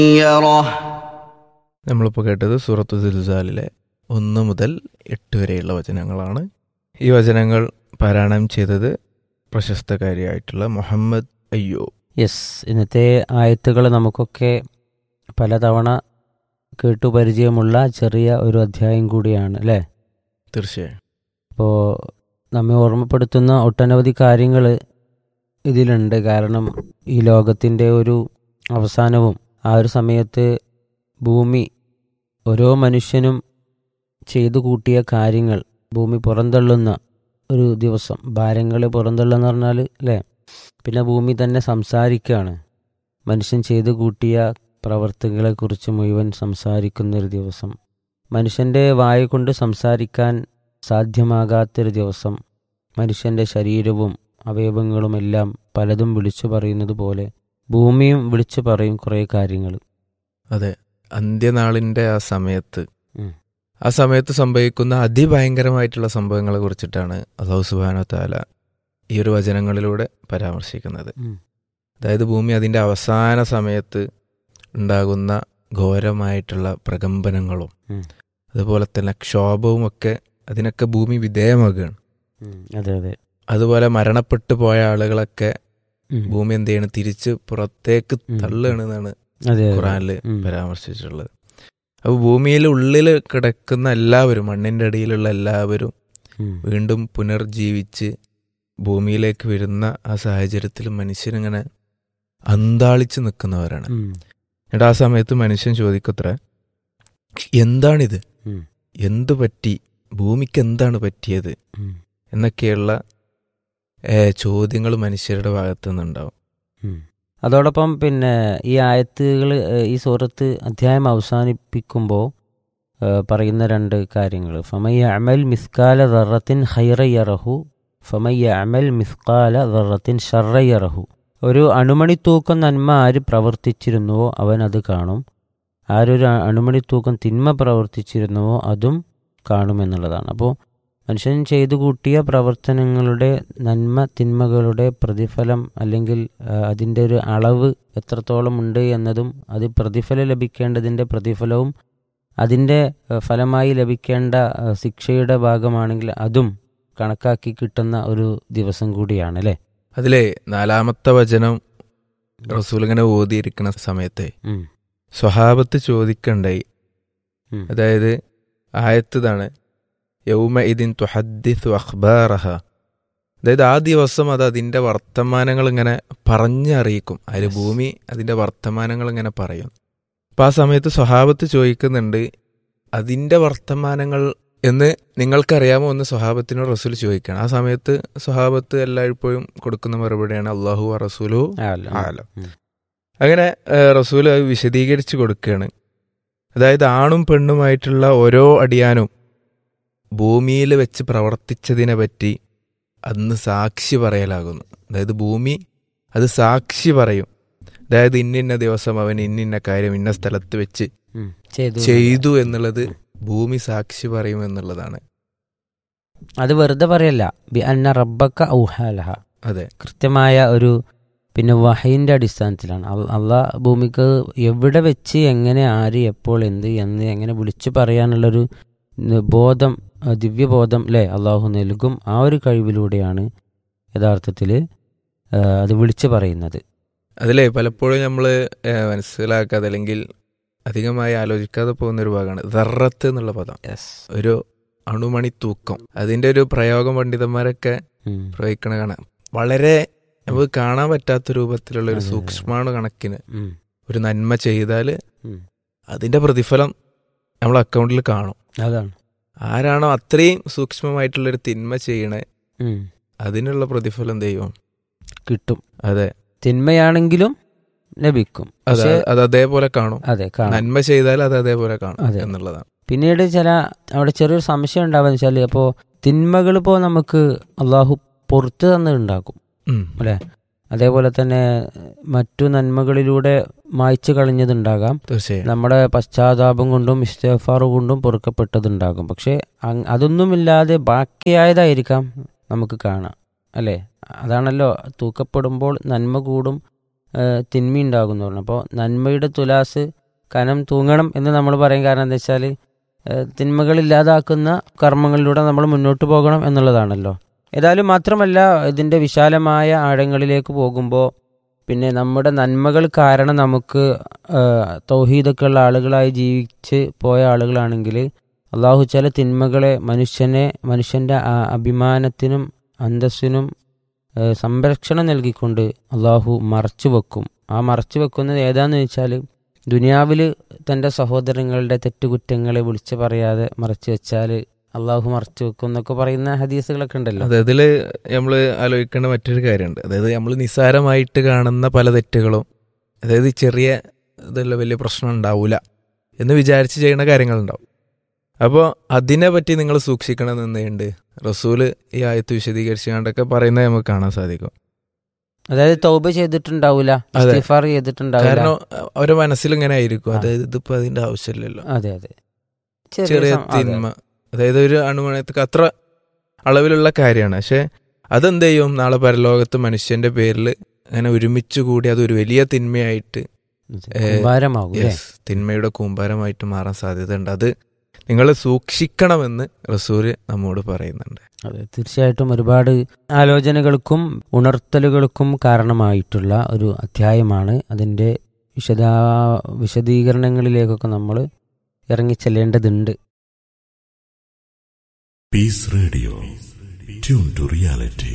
يره നമ്മളിപ്പോൾ കേട്ടത് സൂറത്തു സിൽസാലിലെ ഒന്ന് മുതൽ എട്ട് വരെയുള്ള വചനങ്ങളാണ് ഈ വചനങ്ങൾ പാരായണം ചെയ്തത് പ്രശസ്തകാരിയായിട്ടുള്ള മുഹമ്മദ് അയ്യോ യെസ് ഇന്നത്തെ ആയത്തുകൾ നമുക്കൊക്കെ പലതവണ കേട്ടു പരിചയമുള്ള ചെറിയ ഒരു അധ്യായം കൂടിയാണ് അല്ലേ തീർച്ചയായും അപ്പോൾ നമ്മെ ഓർമ്മപ്പെടുത്തുന്ന ഒട്ടനവധി കാര്യങ്ങൾ ഇതിലുണ്ട് കാരണം ഈ ലോകത്തിൻ്റെ ഒരു അവസാനവും ആ ഒരു സമയത്ത് ഭൂമി ഓരോ മനുഷ്യനും ചെയ്തു കൂട്ടിയ കാര്യങ്ങൾ ഭൂമി പുറന്തള്ളുന്ന ഒരു ദിവസം ഭാരങ്ങൾ പുറന്തള്ളുന്ന പറഞ്ഞാൽ അല്ലേ പിന്നെ ഭൂമി തന്നെ സംസാരിക്കുകയാണ് മനുഷ്യൻ ചെയ്തു കൂട്ടിയ പ്രവർത്തികളെക്കുറിച്ച് മുഴുവൻ സംസാരിക്കുന്ന ഒരു ദിവസം മനുഷ്യൻ്റെ വായ കൊണ്ട് സംസാരിക്കാൻ സാധ്യമാകാത്തൊരു ദിവസം മനുഷ്യൻ്റെ ശരീരവും അവയവങ്ങളുമെല്ലാം പലതും വിളിച്ചു പറയുന്നത് പോലെ ഭൂമിയും വിളിച്ചു പറയും കുറേ കാര്യങ്ങൾ അതെ അന്ത്യനാളിൻ്റെ ആ സമയത്ത് ഉം. ആ സമയത്ത് സംഭവിക്കുന്ന അതിഭയങ്കരമായിട്ടുള്ള സംഭവങ്ങളെ കുറിച്ചിട്ടാണ് അള്ളാഹു സുബാനോ താല ഈ ഒരു വചനങ്ങളിലൂടെ പരാമർശിക്കുന്നത് ഉം. അതായത് ഭൂമി അതിൻ്റെ അവസാന സമയത്ത് ഉണ്ടാകുന്ന ഘോരമായിട്ടുള്ള പ്രകമ്പനങ്ങളും ഉം. അതുപോലെ തന്നെ ക്ഷോഭവും ഒക്കെ അതിനൊക്കെ ഭൂമി വിധേയമാകുകയാണ് അതെ അതെ അതുപോലെ മരണപ്പെട്ടു പോയ ആളുകളൊക്കെ ഉം. ഭൂമി എന്ത് ചെയ്യണം തിരിച്ച് പുറത്തേക്ക് ഉം. തള്ളുകയാണ് എന്നാണ് അതെ അതെ. ഖുറാനിൽ ഉം. പരാമർശിച്ചിട്ടുള്ളത് അപ്പോൾ ഭൂമിയിൽ ഉള്ളിൽ കിടക്കുന്ന എല്ലാവരും മണ്ണിൻ്റെ അടിയിലുള്ള എല്ലാവരും ഉം. വീണ്ടും പുനർജീവിച്ച് ഭൂമിയിലേക്ക് വരുന്ന ആ സാഹചര്യത്തിൽ മനുഷ്യനിങ്ങനെ അന്താളിച്ച് നിൽക്കുന്നവരാണ് ഉം. എന്നിട്ട് ആ സമയത്ത് മനുഷ്യൻ ചോദിക്കത്ര എന്താണിത് ഉം. എന്തു പറ്റി ഭൂമിക്ക് എന്താണ് പറ്റിയത് ഉം. എന്നൊക്കെയുള്ള ഏ, ചോദ്യങ്ങൾ മനുഷ്യരുടെ ഭാഗത്തു നിന്നുണ്ടാവും ഉം. അതോടൊപ്പം പിന്നെ ഈ ആയത്തുകൾ ഈ സൂറത്ത് അധ്യായം അവസാനിപ്പിക്കുമ്പോൾ പറയുന്ന രണ്ട് കാര്യങ്ങൾ ഫമയ്യ അമൽ മിസ്കാല ദറത്തിൻ ഹൈറയറഹു ഫമയ്യ അമൽ മിസ്കാല ദറത്തിൻ ഷറയറഹു ഒരു അണുമണി തൂക്കം നന്മ ആര് പ്രവർത്തിച്ചിരുന്നുവോ അവൻ അത് കാണും ആരൊരു അണുമണി തൂക്കം തിന്മ പ്രവർത്തിച്ചിരുന്നുവോ അതും കാണുമെന്നുള്ളതാണ് അപ്പോൾ മനുഷ്യൻ ചെയ്തു കൂട്ടിയ പ്രവർത്തനങ്ങളുടെ നന്മ തിന്മകളുടെ പ്രതിഫലം അല്ലെങ്കിൽ ആ, അതിൻ്റെ ഒരു അളവ് എത്രത്തോളം ഉണ്ട് എന്നതും അത് പ്രതിഫലം ലഭിക്കേണ്ടതിൻ്റെ പ്രതിഫലവും അതിൻ്റെ ആ, ഫലമായി ലഭിക്കേണ്ട ആ, ശിക്ഷയുടെ ഭാഗമാണെങ്കിൽ അതും കണക്കാക്കി കിട്ടുന്ന ഒരു ദിവസം കൂടിയാണ് അല്ലേ അതിലെ നാലാമത്തെ വചനം റസൂൽ ഇങ്ങനെ ഓതിയിരിക്കുന്ന സമയത്തെ ഉം. സ്വഹാബത്ത് ചോദിക്കണ്ടായി ഉം. അതായത് ആയത്തതാണ് യൗമ ഇതിൻ തുഹദ്ദിത്തു അഖ്ബാറഹ അതായത് ആ ദിവസം അത് അതിൻ്റെ വർത്തമാനങ്ങൾ ഇങ്ങനെ പറഞ്ഞറിയിക്കും അതിൽ Yes. ഭൂമി അതിൻ്റെ വർത്തമാനങ്ങൾ ഇങ്ങനെ പറയും അപ്പം ആ സമയത്ത് സ്വഹാബത്ത് ചോദിക്കുന്നുണ്ട് അതിൻ്റെ വർത്തമാനങ്ങൾ എന്ന് നിങ്ങൾക്കറിയാമോ എന്ന് സ്വഹാബത്തിനോട് റസൂൽ ചോദിക്കണം ആ സമയത്ത് സ്വഹാബത്ത് എല്ലായ്പ്പോഴും കൊടുക്കുന്ന മറുപടിയാണ് അള്ളാഹു റസൂലു ആ, അല്ല. ആലം. ഉം. അങ്ങനെ ഏഹ്, റസൂൽ അത് വിശദീകരിച്ച് കൊടുക്കുകയാണ് അതായത് ആണും പെണ്ണുമായിട്ടുള്ള ഓരോ അടിയാനും ഭൂമിയിൽ വെച്ച് പ്രവർത്തിച്ചതിനെ പറ്റി അന്ന് സാക്ഷി പറയലാകുന്നു അതായത് ഭൂമി അത് സാക്ഷി പറയും അതായത് ഇന്നിന്ന ദിവസം അവൻ ഇന്നിന്ന കാര്യം ഇന്ന സ്ഥലത്ത് വെച്ച് ഉം. ചെയ്തു ചെയ്തു എന്നുള്ളത് ഭൂമി സാക്ഷി പറയും എന്നുള്ളതാണ് അത് വെറുതെ പറയല്ല ബി അന്ന റബ്ബക്ക ഔഹാലഹ അതെ കൃത്യമായ ഒരു പിന്നെ വഹയിൻ്റെ അടിസ്ഥാനത്തിലാണ് അൽ- അള്ളാഹ് ഭൂമിക്ക് എവിടെ വെച്ച് എങ്ങനെ ആര് എപ്പോൾ എന്ത് എന്ന് എങ്ങനെ വിളിച്ചു പറയാനുള്ളൊരു ന- ബോധം ആ ദിവ്യബോധം അല്ലേ അള്ളാഹു നൽകും ആ ഒരു കഴിവിലൂടെയാണ് യഥാർത്ഥത്തിൽ അത് വിളിച്ചു പറയുന്നത് അതിലെ പലപ്പോഴും നമ്മൾ മനസ്സിലാക്കാതെ അല്ലെങ്കിൽ അധികമായി ആലോചിക്കാതെ പോകുന്ന ഒരു ഭാഗമാണ് ദറത്ത് എന്നുള്ള പദം ഒരു അണുമണി തൂക്കം അതിന്റെ ഒരു പ്രയോഗം പണ്ഡിതന്മാരൊക്കെ ഉം. പ്രയോഗിക്കണ കാണാം വളരെ നമുക്ക് കാണാൻ പറ്റാത്ത രൂപത്തിലുള്ള ഒരു അതെ, അതെ. സൂക്ഷ്മാണു കണക്കിന് ഉം. ഒരു നന്മ ചെയ്താൽ ഉം. അതിന്റെ പ്രതിഫലം നമ്മൾ അക്കൗണ്ടിൽ കാണും അതാണ് ആരാണോ അത്രയും സൂക്ഷ്മമായിട്ടുള്ള ഒരു തിന്മ ചെയ്യണേ ഉം. അതിനുള്ള പ്രതിഫലം ദൈവം കിട്ടും അതെ തിന്മയാണെങ്കിലും ലഭിക്കും അത് പക്ഷേ അത് അതേപോലെ കാണും അതെ കാണാം നന്മ ചെയ്താൽ അത് അതേപോലെ കാണും അതെ. എന്നുള്ളതാണ് പിന്നീട് ചില അവിടെ ചെറിയൊരു സംശയം ഉണ്ടാവുക വെച്ചാൽ അപ്പോൾ തിന്മകൾ ഇപ്പോൾ നമുക്ക് അള്ളാഹു പുറത്തു തന്നിട്ടുണ്ടാക്കും ഉം. അല്ലേ അതേപോലെ തന്നെ മറ്റു നന്മകളിലൂടെ മായ്ച്ചു കളഞ്ഞതുണ്ടാകാം തീർച്ചയായും നമ്മുടെ പശ്ചാത്താപം കൊണ്ടും ഇസ്തഫാറു കൊണ്ടും പൊറുക്കപ്പെട്ടതുണ്ടാകും പക്ഷേ അങ് അതൊന്നുമില്ലാതെ ബാക്കിയായതായിരിക്കാം നമുക്ക് കാണാം അല്ലേ അതാണല്ലോ തൂക്കപ്പെടുമ്പോൾ നന്മ കൂടും തിന്മയുണ്ടാകുന്നു പറഞ്ഞു അപ്പോൾ നന്മയുടെ തുലാസ് കനം തൂങ്ങണം എന്ന് നമ്മൾ പറയും കാരണം എന്താ വെച്ചാൽ തിന്മകൾ ഇല്ലാതാക്കുന്ന കർമ്മങ്ങളിലൂടെ നമ്മൾ മുന്നോട്ട് പോകണം എന്നുള്ളതാണല്ലോ ഏതായാലും മാത്രമല്ല ഇതിൻ്റെ വിശാലമായ ആഴങ്ങളിലേക്ക് പോകുമ്പോൾ പിന്നെ നമ്മുടെ നന്മകൾ കാരണം നമുക്ക് തൗഹീദൊക്കെ ഉള്ള ആളുകളായി ജീവിച്ച് പോയ ആളുകളാണെങ്കിൽ അള്ളാഹു ചില തിന്മകളെ മനുഷ്യനെ മനുഷ്യൻ്റെ അഭിമാനത്തിനും അന്തസ്സിനും സംരക്ഷണം നൽകിക്കൊണ്ട് അള്ളാഹു മറച്ചു വെക്കും ആ മറച്ചു വെക്കുന്നത് ഏതാന്ന് വെച്ചാൽ ദുനിയാവിൽ തൻ്റെ സഹോദരങ്ങളുടെ തെറ്റുകുറ്റങ്ങളെ വിളിച്ച് പറയാതെ മറച്ചു വെച്ചാൽ അള്ളാഹു മറച്ചു വെക്കും എന്നൊക്കെ പറയുന്ന ഹദീസുകളൊക്കെ ഉണ്ടല്ലോ അതെ അതില് നമ്മൾ ആലോചിക്കേണ്ട മറ്റൊരു കാര്യമുണ്ട് അതായത് നമ്മൾ നിസ്സാരമായിട്ട് കാണുന്ന പല തെറ്റുകളും അതായത് ചെറിയ ഇതല്ല വലിയ പ്രശ്നം ഉണ്ടാവൂല എന്ന് വിചാരിച്ച് ചെയ്യുന്ന കാര്യങ്ങളുണ്ടാവും അപ്പോൾ അതിനെ പറ്റി നിങ്ങൾ സൂക്ഷിക്കണം എന്നുണ്ട് റസൂല് ഈ ആയത്ത് വിശദീകരിച്ചുകൊണ്ടൊക്കെ പറയുന്നത് നമുക്ക് കാണാൻ സാധിക്കും അതായത് തൗബ ചെയ്തിട്ടുണ്ടാവില്ല അതെ. ഇസ്തിഗ്ഫാർ ചെയ്തിട്ടുണ്ടാവില്ല കാരണം അവരുടെ മനസ്സിൽ ഇങ്ങനെ ആയിരിക്കും അതായത് ഇതിപ്പോ അതിന്റെ ആവശ്യമില്ലല്ലോ അതെ അതെ ചെറിയ സം- അതെ. തിന്മ അതായത് ഒരു അണുമണയത്തേക്ക് അത്ര അളവിലുള്ള കാര്യമാണ് പക്ഷെ അതെന്ത് ചെയ്യും നാളെ പരലോകത്ത് മനുഷ്യന്റെ പേരിൽ അങ്ങനെ ഒരുമിച്ച് കൂടി അതൊരു വലിയ തിന്മയായിട്ട് അതെ. ഏ, കൂമ്പാരമാകും അല്ലേ? yes, തിന്മയുടെ കൂമ്പാരമായിട്ട് മാറാൻ സാധ്യതയുണ്ട് അത് നിങ്ങൾ സൂക്ഷിക്കണമെന്ന് റസൂല് നമ്മോട് പറയുന്നുണ്ട് അതെ തീർച്ചയായിട്ടും ഒരുപാട് ആലോചനകൾക്കും ഉണർത്തലുകൾക്കും കാരണമായിട്ടുള്ള ഒരു അധ്യായമാണ് അതിൻ്റെ വിശദാ വിശദീകരണങ്ങളിലേക്കൊക്കെ നമ്മൾ ഇറങ്ങിച്ചെല്ലേണ്ടതുണ്ട് Peace Radio. Tune to reality.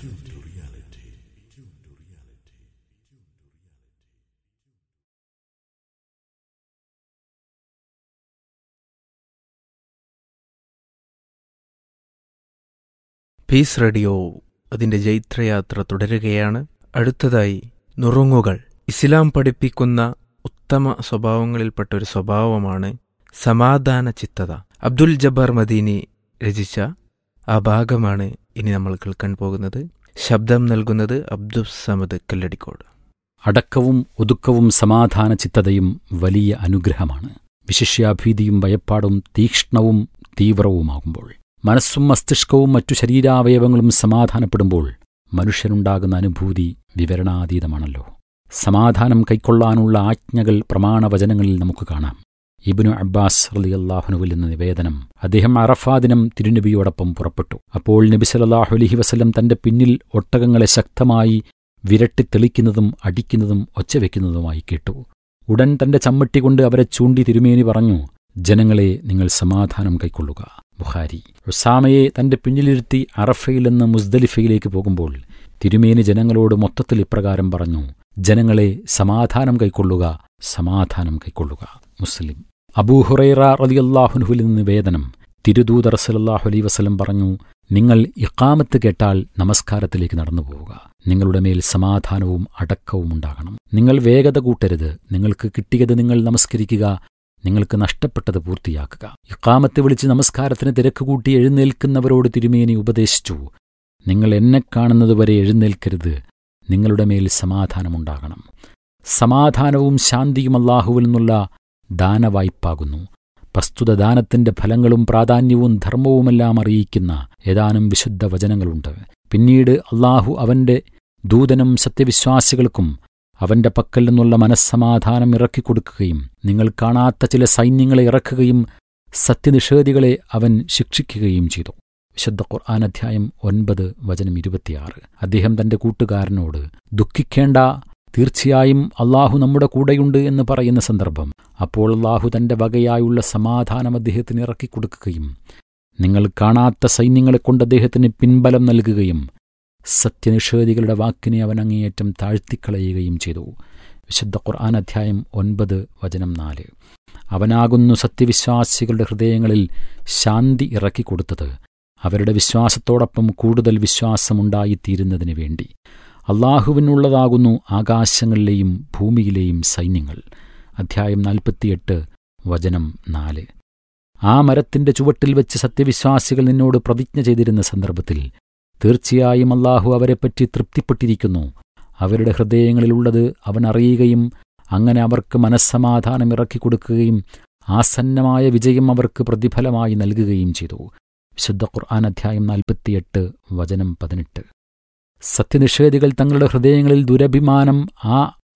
Peace Radio അതിന്റെ ജൈത്രയാത്ര തുടരുകയാണ് അടുത്തതായി നുറുങ്ങുകൾ ഇസ്ലാം പഠിപ്പിക്കുന്ന ഉത്തമ സ്വഭാവങ്ങളിൽപ്പെട്ട ഒരു സ്വഭാവമാണ് സമാധാന ചിത്തത അബ്ദുൽ ജബ്ബാർ മദീനി രചിച്ച ആ ഭാഗമാണ് ഇനി നമ്മൾ കേൾക്കാൻ പോകുന്നത് ശബ്ദം നൽകുന്നത് അബ്ദുൽ സമദ് കല്ലടിക്കോട് അടക്കവും ഒതുക്കവും സമാധാന ചിത്തതയും വലിയ അനുഗ്രഹമാണ് വിശിഷ്യാഭീതിയും ഭയപ്പാടും തീക്ഷ്ണവും തീവ്രവുമാകുമ്പോൾ മനസ്സും മസ്തിഷ്കവും മറ്റു ശരീരാവയവങ്ങളും സമാധാനപ്പെടുമ്പോൾ മനുഷ്യനുണ്ടാകുന്ന അനുഭൂതി വിവരണാതീതമാണല്ലോ സമാധാനം കൈക്കൊള്ളാനുള്ള ആജ്ഞകൾ പ്രമാണവചനങ്ങളിൽ നമുക്ക് കാണാം ഇബ്നു അബ്ബാസ് റളിയല്ലാഹുനുവിൽ നിന്ന് നിവേദനം അദ്ദേഹം അറഫാ ദിനം തിരുനബിയോടൊപ്പം പുറപ്പെട്ടു അപ്പോൾ നബി സല്ലല്ലാഹു അലൈഹി വസല്ലം തന്റെ പിന്നിൽ ഒട്ടകങ്ങളെ ശക്തമായി വിരട്ടിത്തെളിക്കുന്നതും അടിക്കുന്നതും ഒച്ചവെക്കുന്നതുമായി കേട്ടു ഉടൻ തന്റെ ചമ്മട്ടി കൊണ്ട് അവരെ ചൂണ്ടി തിരുമേനി പറഞ്ഞു ജനങ്ങളെ നിങ്ങൾ സമാധാനം കൈക്കൊള്ളുക ബുഹാരി ഉസാമയെ തന്റെ പിന്നിലിരുത്തി അറഫയിൽ നിന്ന് മുസ്ദലിഫയിലേക്ക് പോകുമ്പോൾ തിരുമേനി ജനങ്ങളോട് മൊത്തത്തിൽ ഇപ്രകാരം പറഞ്ഞു ജനങ്ങളെ സമാധാനം കൈക്കൊള്ളുക സമാധാനം കൈക്കൊള്ളുക മുസ്ലിം അബൂഹുറൈറ റളിയല്ലാഹുനുഹുൽ നിന്ന് നിവേദനം തിരുദൂതർ സല്ലല്ലാഹു അലൈഹി വസല്ലം പറഞ്ഞു നിങ്ങൾ ഇഖാമത്ത് കേട്ടാൽ നമസ്കാരത്തിലേക്ക് നടന്നു പോവുക നിങ്ങളുടെ മേൽ സമാധാനവും അടക്കവും ഉണ്ടാകണം നിങ്ങൾ വേഗത കൂട്ടരുത് നിങ്ങൾക്ക് കിട്ടിയത് നിങ്ങൾ നമസ്കരിക്കുക നിങ്ങൾക്ക് നഷ്ടപ്പെട്ടത് പൂർത്തിയാക്കുക ഇഖാമത്ത് വിളിച്ച് നമസ്കാരത്തിന് തിരക്ക് കൂട്ടി എഴുന്നേൽക്കുന്നവരോട് തിരുമേനി ഉപദേശിച്ചു നിങ്ങൾ എന്നെ കാണുന്നതുവരെ എഴുന്നേൽക്കരുത് നിങ്ങളുടെ മേൽ സമാധാനമുണ്ടാകണം സമാധാനവും ശാന്തിയും അല്ലാഹുവിൽ നിന്നുള്ള ദാനവായ്പാകുന്നു പ്രസ്തുത ദാനത്തിന്റെ ഫലങ്ങളും പ്രാധാന്യവും ധർമ്മവുമെല്ലാം അറിയിക്കുന്ന ഏതാനും വിശുദ്ധ വചനങ്ങളുണ്ട് പിന്നീട് അള്ളാഹു അവന്റെ ദൂതനും സത്യവിശ്വാസികൾക്കും അവന്റെ പക്കൽ നിന്നുള്ള മനസ്സമാധാനം ഇറക്കിക്കൊടുക്കുകയും നിങ്ങൾ കാണാത്ത ചില സൈന്യങ്ങളെ ഇറക്കുകയും സത്യനിഷേധികളെ അവൻ ശിക്ഷിക്കുകയും ചെയ്തു വിശുദ്ധ ഖുർആൻ അധ്യായം ഒൻപത് വചനം ഇരുപത്തിയാറ് അദ്ദേഹം തന്റെ കൂട്ടുകാരനോട് ദുഃഖിക്കേണ്ട തീർച്ചയായും അള്ളാഹു നമ്മുടെ കൂടെയുണ്ട് എന്ന് പറയുന്ന സന്ദർഭം അപ്പോൾ അള്ളാഹു തന്റെ വകയായുള്ള സമാധാനം അദ്ദേഹത്തിന് ഇറക്കിക്കൊടുക്കുകയും നിങ്ങൾ കാണാത്ത സൈന്യങ്ങളെക്കൊണ്ട് അദ്ദേഹത്തിന് പിൻബലം നൽകുകയും സത്യനിഷേധികളുടെ വാക്കിനെ അവൻ അങ്ങേയറ്റം താഴ്ത്തിക്കളയുകയും ചെയ്തു വിശുദ്ധ ഖുർആൻ അധ്യായം ഒൻപത് വചനം നാല് അവനാകുന്നു സത്യവിശ്വാസികളുടെ ഹൃദയങ്ങളിൽ ശാന്തി ഇറക്കിക്കൊടുത്തത് അവരുടെ വിശ്വാസത്തോടൊപ്പം കൂടുതൽ വിശ്വാസമുണ്ടായിത്തീരുന്നതിന് വേണ്ടി അള്ളാഹുവിനുള്ളതാകുന്നു ആകാശങ്ങളിലെയും ഭൂമിയിലെയും സൈന്യങ്ങൾ അധ്യായം നാൽപ്പത്തിയെട്ട് വചനം നാല് ആ മരത്തിന്റെ ചുവട്ടിൽ വെച്ച് സത്യവിശ്വാസികൾ നിന്നോട് പ്രതിജ്ഞ ചെയ്തിരുന്ന സന്ദർഭത്തിൽ തീർച്ചയായും അള്ളാഹു അവരെപ്പറ്റി തൃപ്തിപ്പെട്ടിരിക്കുന്നു അവരുടെ ഹൃദയങ്ങളിലുള്ളത് അവൻ അറിയുകയും അങ്ങനെ അവർക്ക് മനസ്സമാധാനം ഇറക്കിക്കൊടുക്കുകയും ആസന്നമായ വിജയം അവർക്ക് പ്രതിഫലമായി നൽകുകയും ചെയ്തു വിശുദ്ധ ഖുർആൻ അധ്യായം നാൽപ്പത്തിയെട്ട് വചനം പതിനെട്ട് സത്യനിഷേധികൾ തങ്ങളുടെ ഹൃദയങ്ങളിൽ ദുരഭിമാനം ആ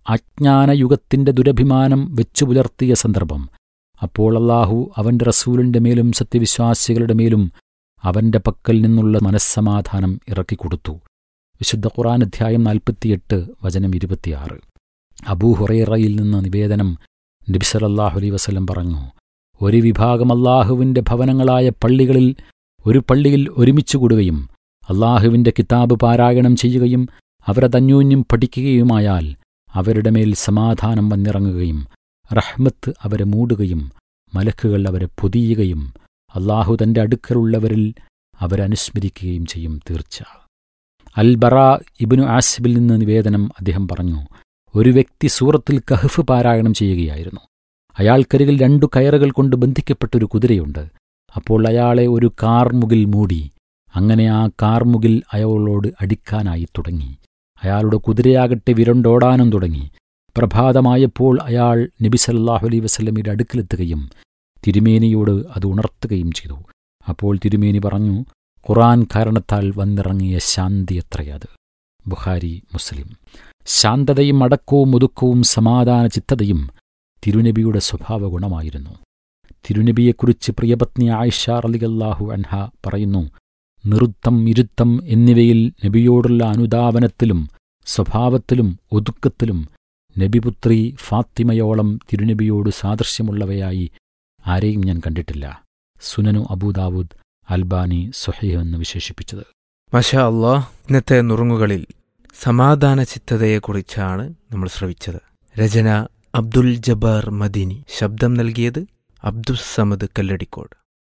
അജ്ഞാനയുഗത്തിന്റെ ദുരഭിമാനം വെച്ചു പുലർത്തിയ സന്ദർഭം അപ്പോൾ അള്ളാഹു അവന്റെ റസൂലിന്റെ മേലും സത്യവിശ്വാസികളുടെ മേലും അവന്റെ പക്കൽ നിന്നുള്ള മനസ്സമാധാനം ഇറക്കിക്കൊടുത്തു വിശുദ്ധ ഖുറാൻ അധ്യായം നാൽപ്പത്തിയെട്ട് വചനം ഇരുപത്തിയാറ് അബൂ ഹുറൈറയിൽ നിന്ന് നിവേദനം നബിസലല്ലാഹു അലൈ വസല്ലം പറഞ്ഞു ഒരു വിഭാഗം അള്ളാഹുവിന്റെ ഭവനങ്ങളായ പള്ളികളിൽ ഒരു പള്ളിയിൽ ഒരുമിച്ചു കൂടുകയും അള്ളാഹുവിന്റെ കിതാബ് പാരായണം ചെയ്യുകയും അവരതന്യോന്യം പഠിക്കുകയുമായാൽ അവരുടെ മേൽ സമാധാനം വന്നിറങ്ങുകയും റഹ്മത്ത് അവരെ മൂടുകയും മലക്കുകൾ അവരെ പൊതിയുകയും അള്ളാഹു തന്റെ അടുക്കലുള്ളവരിൽ അവരനുസ്മരിക്കുകയും ചെയ്യും തീർച്ച അൽ ബറ ഇബ്നു ആസിബിൽ നിന്ന് നിവേദനം അദ്ദേഹം പറഞ്ഞു ഒരു വ്യക്തി സൂറത്തിൽ കഹഫ് പാരായണം ചെയ്യുകയായിരുന്നു അയാൾക്കരികിൽ രണ്ടു കയറുകൾ കൊണ്ട് ബന്ധിക്കപ്പെട്ടൊരു കുതിരയുണ്ട് അപ്പോൾ അയാളെ ഒരു കാർമുകിൽ മൂടി അങ്ങനെ ആ കാർമുകിൽ അയാളോട് അടിക്കാനായി തുടങ്ങി അയാളുടെ കുതിരയാകട്ടെ വിരണ്ടോടാനും തുടങ്ങി പ്രഭാതമായപ്പോൾ അയാൾ നബി സല്ലാഹു അലൈ വസല്ലമയുടെ അടുക്കിലെത്തുകയും തിരുമേനിയോട് അത് ഉണർത്തുകയും ചെയ്തു അപ്പോൾ തിരുമേനി പറഞ്ഞു ഖുറാൻ കാരണത്താൽ വന്നിറങ്ങിയ ശാന്തി എത്രയത് ബുഖാരി മുസ്ലിം ശാന്തതയും അടക്കവും ഒതുക്കവും സമാധാന ചിത്തതയും തിരുനബിയുടെ സ്വഭാവ ഗുണമായിരുന്നു തിരുനബിയെക്കുറിച്ച് പ്രിയപത്നി ആയിഷ അലിഗല്ലാഹു അൻഹ പറയുന്നു നിറുത്തം ഇരുത്തം എന്നിവയിൽ നബിയോടുള്ള അനുധാവനത്തിലും സ്വഭാവത്തിലും ഒതുക്കത്തിലും നബിപുത്രി ഫാത്തിമയോളം തിരുനബിയോട് സാദൃശ്യമുള്ളവയായി ആരെയും ഞാൻ കണ്ടിട്ടില്ല സുനനു അബൂദാവൂദ് അൽബാനി സുഹൈഹ് എന്ന് വിശേഷിപ്പിച്ചത് മഷാ അള്ളാഹ് ഇന്നത്തെ നുറുങ്ങുകളിൽ സമാധാന ചിത്തതയെക്കുറിച്ചാണ് നമ്മൾ ശ്രവിച്ചത് രചന അബ്ദുൽ ജബ്ബാർ മദീനി ശബ്ദം നൽകിയത് അബ്ദുസ് സമദ് കല്ലടിക്കോട്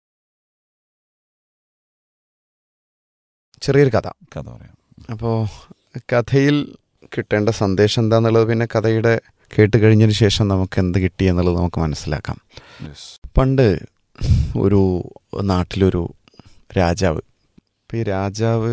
ചെറിയൊരു കഥ കഥ പറയാം അപ്പോൾ കഥയിൽ കിട്ടേണ്ട സന്ദേശം എന്താന്നുള്ളത് പിന്നെ കഥയുടെ കേട്ട് കഴിഞ്ഞതിന് ശേഷം നമുക്ക് എന്ത് കിട്ടി എന്നുള്ളത് നമുക്ക് മനസ്സിലാക്കാം യെസ് പണ്ട് ഒരു നാട്ടിലൊരു രാജാവ് അപ്പോൾ ഈ രാജാവ്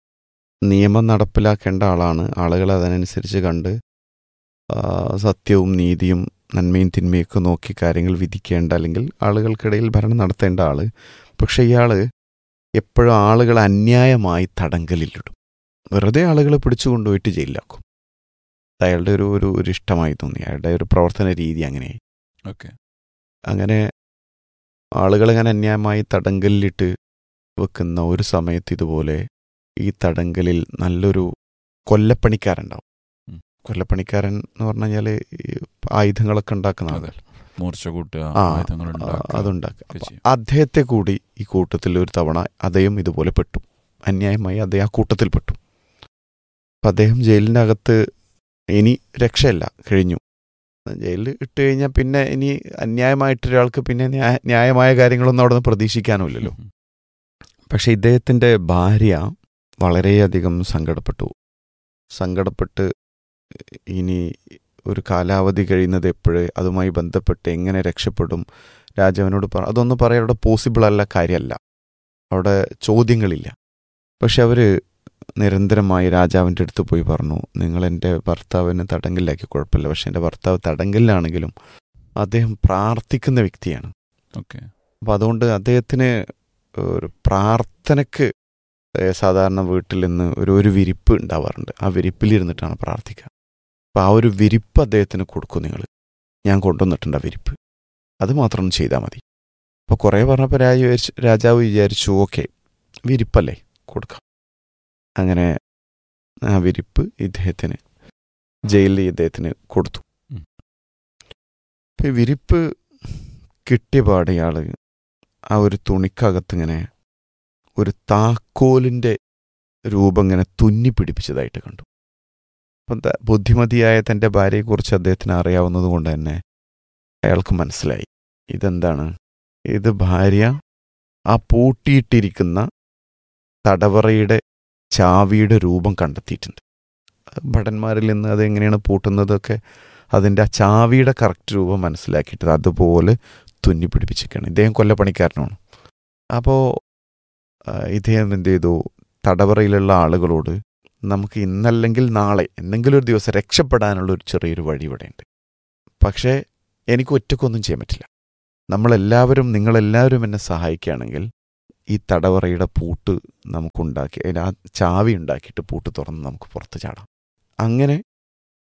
നിയമം നടപ്പിലാക്കേണ്ട ആളാണ് ആളുകൾ അതനുസരിച്ച് കണ്ട് ആ, സത്യവും നീതിയും നന്മയും തിന്മയൊക്കെ നോക്കി കാര്യങ്ങൾ വിധിക്കേണ്ട അല്ലെങ്കിൽ ആളുകൾക്കിടയിൽ ഭരണം നടത്തേണ്ട ആള് പക്ഷെ ഇയാൾ എപ്പോഴും ആളുകൾ അന്യായമായി തടങ്കലിലിടും വെറുതെ ആളുകളെ പിടിച്ചു കൊണ്ടുപോയിട്ട് ജയിലിലാക്കും അത് അയാളുടെ ഒരു ഒരു ഒരു ഇഷ്ടമായി തോന്നി അയാളുടെ ഒരു പ്രവർത്തന രീതി അങ്ങനെയായി ഓക്കെ അങ്ങനെ ആളുകളിങ്ങനെ അന്യായമായി തടങ്കലിലിട്ട് വെക്കുന്ന ഒരു സമയത്ത് ഇതുപോലെ ഈ തടങ്കലിൽ നല്ലൊരു കൊല്ലപ്പണിക്കാരുണ്ടാവും ഉം. കൊല്ലപ്പണിക്കാരൻ എന്ന് പറഞ്ഞു കഴിഞ്ഞാൽ ആയുധങ്ങളൊക്കെ ഉണ്ടാക്കുന്ന അതെ. ആളുകൾ മൂർച്ച കൂട്ടുക ആ ആയുധങ്ങൾ ഉണ്ടാക്കുക അതുണ്ടാക്കുക ഒക്കെ അപ്പൊ ചെയ്യും. അദ്ദേഹത്തെ കൂടി ഈ കൂട്ടത്തിൽ ഒരു തവണ അദ്ദേഹം ഇതുപോലെ പെട്ടു അന്യായമായി അദ്ദേഹം ആ കൂട്ടത്തിൽ പെട്ടു അപ്പൊ അദ്ദേഹം ജയിലിൻ്റെ അകത്ത് ഇനി രക്ഷയില്ല കഴിഞ്ഞു ജയിലിൽ ഇട്ട് കഴിഞ്ഞാൽ പിന്നെ ഇനി അന്യായമായിട്ടൊരാൾക്ക് പിന്നെ ന്യായ- ന്യായമായ കാര്യങ്ങളൊന്നും അവിടെ നിന്ന് പ്രതീക്ഷിക്കാനുമില്ലല്ലോ ഉം. പക്ഷെ ഇദ്ദേഹത്തിൻ്റെ ഭാര്യ വളരെയധികം സങ്കടപ്പെട്ടു സങ്കടപ്പെട്ട് ഇനി ഒരു കാലാവധി കഴിയുന്നത് എപ്പോഴ് അതുമായി ബന്ധപ്പെട്ട് എങ്ങനെ രക്ഷപ്പെടും രാജാവിനോട് പറ അതൊന്നും പറയാൻ അവിടെ പോസിബിൾ അല്ല കാര്യമല്ല അവിടെ ചോദ്യങ്ങളില്ല പക്ഷെ അവർ നിരന്തരമായി രാജാവിൻ്റെ അടുത്ത് പോയി പറഞ്ഞു നിങ്ങൾ എൻ്റെ ഭർത്താവിനെ തടങ്കലിലാക്കി കുഴപ്പമില്ല പക്ഷെ എൻ്റെ ഭർത്താവ് തടങ്കലിലാണെങ്കിലും അദ്ദേഹം പ്രാർത്ഥിക്കുന്ന വ്യക്തിയാണ് ഓക്കെ അപ്പം അതുകൊണ്ട് അദ്ദേഹത്തിന് ഒരു പ്രാർത്ഥനയ്ക്ക് ഏഹ് സാധാരണ വീട്ടിൽ നിന്ന് ഒരു ഒരു വിരിപ്പ് ഉണ്ടാവാറുണ്ട് ആ വിരിപ്പിലിരുന്നിട്ടാണ് പ്രാർത്ഥിക്കുക അപ്പം ആ ഒരു വിരിപ്പ് അദ്ദേഹത്തിന് കൊടുക്കും നിങ്ങൾ ഞാൻ കൊണ്ടുവന്നിട്ടുണ്ട് ആ വിരിപ്പ് അത് മാത്രം ഒന്ന് ചെയ്താൽ മതി അപ്പോൾ കുറേ പറഞ്ഞപ്പോൾ രാജ വിചാരിച്ചു രാജാവ് വിചാരിച്ചു ഓക്കെ വിരിപ്പല്ലേ കൊടുക്കാം അങ്ങനെ ആ വിരിപ്പ് ഇദ്ദേഹത്തിന് ജയിലിൽ ഇദ്ദേഹത്തിന് കൊടുത്തു ഉം. അപ്പം ഈ വിരിപ്പ് കിട്ടിയ പാടെ ഇയാള് ആ ഒരു തുണിക്കകത്തിങ്ങനെ ഒരു താക്കോലിൻ്റെ രൂപം ഇങ്ങനെ തുന്നി പിടിപ്പിച്ചതായിട്ട് കണ്ടു അപ്പം ത- ബുദ്ധിമതിയായ തൻ്റെ ഭാര്യയെക്കുറിച്ച് അദ്ദേഹത്തിന് അറിയാവുന്നത് കൊണ്ട് തന്നെ അയാൾക്ക് മനസ്സിലായി ഇതെന്താണ് ഇത് ഭാര്യ ആ പൂട്ടിയിട്ടിരിക്കുന്ന തടവറയുടെ ചാവിയുടെ രൂപം കണ്ടെത്തിയിട്ടുണ്ട് ഭടന്മാരിൽ നിന്ന് അതെങ്ങനെയാണ് പൂട്ടുന്നതൊക്കെ അതിൻ്റെ ആ ചാവിയുടെ കറക്റ്റ് രൂപം മനസ്സിലാക്കിയിട്ട് അതുപോലെ തുന്നി പിടിപ്പിച്ചിരിക്കുകയാണ് ഇദ്ദേഹം കൊല്ലപ്പണിക്കാരനാണ് അപ്പോൾ ഇദ്ദേഹം എന്ത് ചെയ്തു തടവറയിലുള്ള ആളുകളോട് നമുക്ക് ഇന്നല്ലെങ്കിൽ നാളെ എന്തെങ്കിലും ഒരു ദിവസം രക്ഷപ്പെടാനുള്ള ഒരു ചെറിയൊരു വഴി ഇവിടെയുണ്ട് പക്ഷേ എനിക്ക് ഒറ്റക്കൊന്നും ചെയ്യാൻ പറ്റില്ല നമ്മളെല്ലാവരും നിങ്ങളെല്ലാവരും എന്നെ സഹായിക്കുകയാണെങ്കിൽ ഈ തടവറയുടെ പൂട്ട് നമുക്കുണ്ടാക്കി അതിന് ആ ചാവി ഉണ്ടാക്കിയിട്ട് പൂട്ട് തുറന്ന് നമുക്ക് പുറത്ത് ചാടാം അങ്ങനെ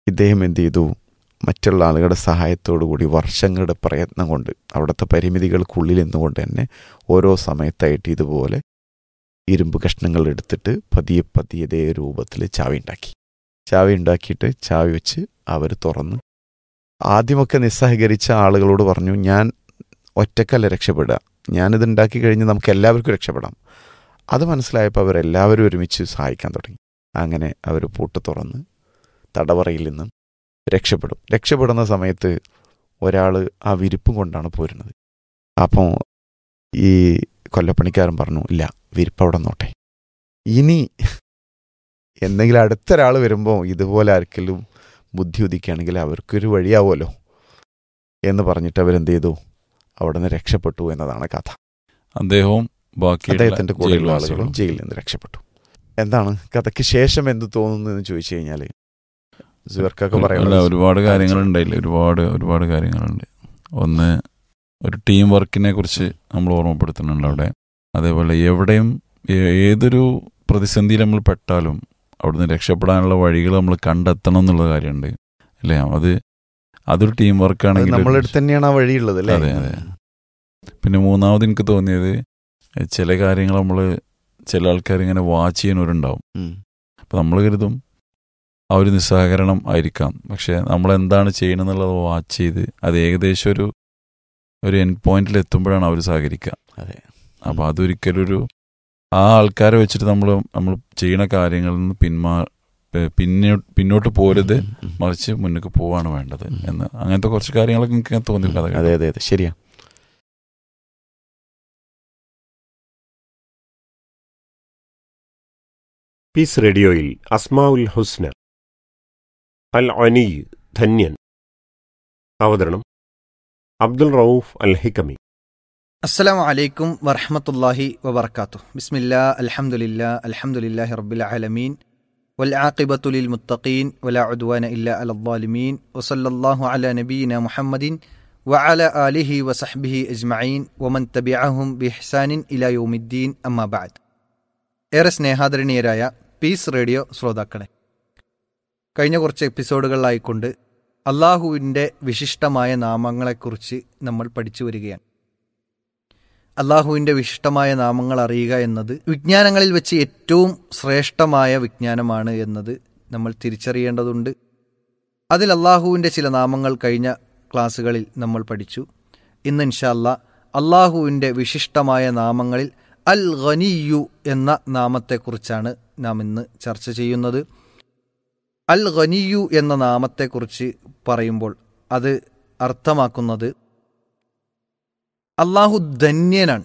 ഇദ്ദേഹം എന്ത് ചെയ്തു മറ്റുള്ള ആളുകളുടെ സഹായത്തോടു കൂടി വർഷങ്ങളുടെ പ്രയത്നം കൊണ്ട് അവിടുത്തെ പരിമിതികൾക്കുള്ളിൽ നിന്നുകൊണ്ട് തന്നെ ഓരോ സമയത്തായിട്ട് ഇതുപോലെ ഇരുമ്പ് കഷ്ണങ്ങൾ എടുത്തിട്ട് പതിയെ പതിയെ ഇതേ രൂപത്തിൽ ചാവി ഉണ്ടാക്കി ചാവി ഉണ്ടാക്കിയിട്ട് ചാവി വെച്ച് അവർ തുറന്ന് ആദ്യമൊക്കെ നിസ്സഹകരിച്ച ആളുകളോട് പറഞ്ഞു ഞാൻ ഒറ്റക്കല്ല രക്ഷപ്പെടുക ഞാനിത് ഉണ്ടാക്കി കഴിഞ്ഞ് നമുക്ക് എല്ലാവർക്കും രക്ഷപ്പെടാം അത് മനസ്സിലായപ്പോൾ അവരെല്ലാവരും ഒരുമിച്ച് സഹായിക്കാൻ തുടങ്ങി അങ്ങനെ അവർ പൂട്ട് തുറന്ന് തടവറയിൽ നിന്നും രക്ഷപ്പെടും രക്ഷപ്പെടുന്ന സമയത്ത് ഒരാൾ ആ വിരിപ്പും കൊണ്ടാണ് പോരുന്നത് അപ്പോൾ ഈ കൊല്ലപ്പണിക്കാരൻ പറഞ്ഞു ഇല്ല വിരിപ്പ് അവിടെ നോട്ടെ ഇനി എന്തെങ്കിലും അടുത്തൊരാൾ വരുമ്പോൾ ഇതുപോലെ ആർക്കെങ്കിലും ബുദ്ധി ഉദിക്കുകയാണെങ്കിൽ അവർക്കൊരു വഴിയാവുമല്ലോ എന്ന് പറഞ്ഞിട്ട് അവരെന്ത് ചെയ്തു അവിടെ നിന്ന് രക്ഷപ്പെട്ടു എന്നതാണ് കഥ അദ്ദേഹവും ബാക്കി അദ്ദേഹത്തിന്റെ കൂടെയുള്ള ആളുകളും ജയിലിൽ നിന്ന് രക്ഷപ്പെട്ടു എന്താണ് കഥയ്ക്ക് ശേഷം എന്ത് തോന്നുന്നു എന്ന് ചോദിച്ചു കഴിഞ്ഞാൽ സുവർക്കൊക്കെ അല്ല പറയുന്നത് ഒരുപാട് കാര്യങ്ങളുണ്ടായില്ലേ ഒരുപാട് ഒരുപാട് കാര്യങ്ങളുണ്ട് ഒന്ന് ഒരു ടീം വർക്കിനെ കുറിച്ച് നമ്മൾ ഓർമ്മപ്പെടുത്തുന്നുണ്ട് അവിടെ അതേപോലെ എവിടെയും ഏ- ഏതൊരു പ്രതിസന്ധിയിൽ നമ്മൾ പെട്ടാലും അവിടുന്ന് രക്ഷപ്പെടാനുള്ള വഴികൾ നമ്മൾ കണ്ടെത്തണം എന്നുള്ള കാര്യമുണ്ട് അല്ലേ അത് അതൊരു ടീം അത് വർക്കാണെങ്കിൽ നമ്മളുടെ അടുത്ത് തന്നെയാണ് ആ വഴിയുള്ളത് അല്ലേ അതെ, അതെ. പിന്നെ മൂന്നാമത് എനിക്ക് തോന്നിയത് ചില കാര്യങ്ങൾ നമ്മൾ ചില ആൾക്കാർ ഇങ്ങനെ വാച്ച് ചെയ്യുന്നവരുണ്ടാവും ഉം. അപ്പം നമ്മൾ കരുതും ആ ഒരു നിസ്സഹകരണം ആയിരിക്കാം പക്ഷെ നമ്മൾ എന്താണ് ചെയ്യണമെന്നുള്ളത് വാച്ച് ചെയ്ത് അത് ഏകദേശം ഒരു ഒരു എൻ പോയിന്റിൽ എത്തുമ്പോഴാണ് അവർ സഹകരിക്കുക അതെ അപ്പോൾ അതൊരിക്കലും ഒരു ആ ആൾക്കാരെ വെച്ചിട്ട് നമ്മൾ നമ്മൾ ചെയ്യുന്ന കാര്യങ്ങളിൽ നിന്ന് പിന്മാ പെ- പിന്നെ പിന്നോട്ട് പോരുത് ഉം, ഉം. മറിച്ച് മുന്നോട്ട് പോവാണ് വേണ്ടത് ഉം. എന്ന് അങ്ങനത്തെ കുറച്ച് കാര്യങ്ങളൊക്കെ എനിക്ക് ഇങ്ങനെ തോന്നി കഥ അതെ അതെ അതെ ശരിയാ പീസ് റേഡിയോയിൽ അസ്മാഉൽ ഹുസ്ന അൽ അനി ധന്യൻ അവതരണം അബ്ദുൽ റൌഫ് അൽ ഹിക്കമി അസ്സലാമു അലൈക്കും വറഹ്മത്തുള്ളാഹി വബർക്കാത്തു ബിസ്മില്ലാ അൽഹംദുലില്ലാ അൽഹംദുലില്ലാഹി റബ്ബിൽ ആലമീൻ والعاقبة للمتقين ولا عدوان إلا على الظالمين وصلى الله على نبينا محمد وعلى آله وصحبه أجمعين ومن تبعهم بإحسان إلى يوم الدين أما بعد ഏറെ സ്നേഹാദരണീയരായ പീസ് റേഡിയോ ശ്രോതാക്കളെ കഴിഞ്ഞ കുറച്ച് എപ്പിസോഡുകളിലായിക്കൊണ്ട് അള്ളാഹുവിൻ്റെ വിശിഷ്ടമായ നാമങ്ങളെക്കുറിച്ച് നമ്മൾ പഠിച്ചു വരികയാണ് അള്ളാഹുവിൻ്റെ വിശിഷ്ടമായ നാമങ്ങൾ അറിയുക എന്നത് വിജ്ഞാനങ്ങളിൽ വെച്ച് ഏറ്റവും ശ്രേഷ്ഠമായ വിജ്ഞാനമാണ് എന്നത് നമ്മൾ തിരിച്ചറിയേണ്ടതുണ്ട് അതിൽ അള്ളാഹുവിൻ്റെ ചില നാമങ്ങൾ കഴിഞ്ഞ ക്ലാസ്സുകളിൽ നമ്മൾ പഠിച്ചു ഇന്ന് ഇൻഷാല്ല അള്ളാഹുവിൻ്റെ വിശിഷ്ടമായ നാമങ്ങളിൽ അൽ ഖനിയു എന്ന നാമത്തെക്കുറിച്ചാണ് നാം ഇന്ന് ചർച്ച ചെയ്യുന്നത് അൽ ഖനിയു എന്ന നാമത്തെക്കുറിച്ച് പറയുമ്പോൾ അത് അർത്ഥമാക്കുന്നത് അള്ളാഹു ധന്യനാണ്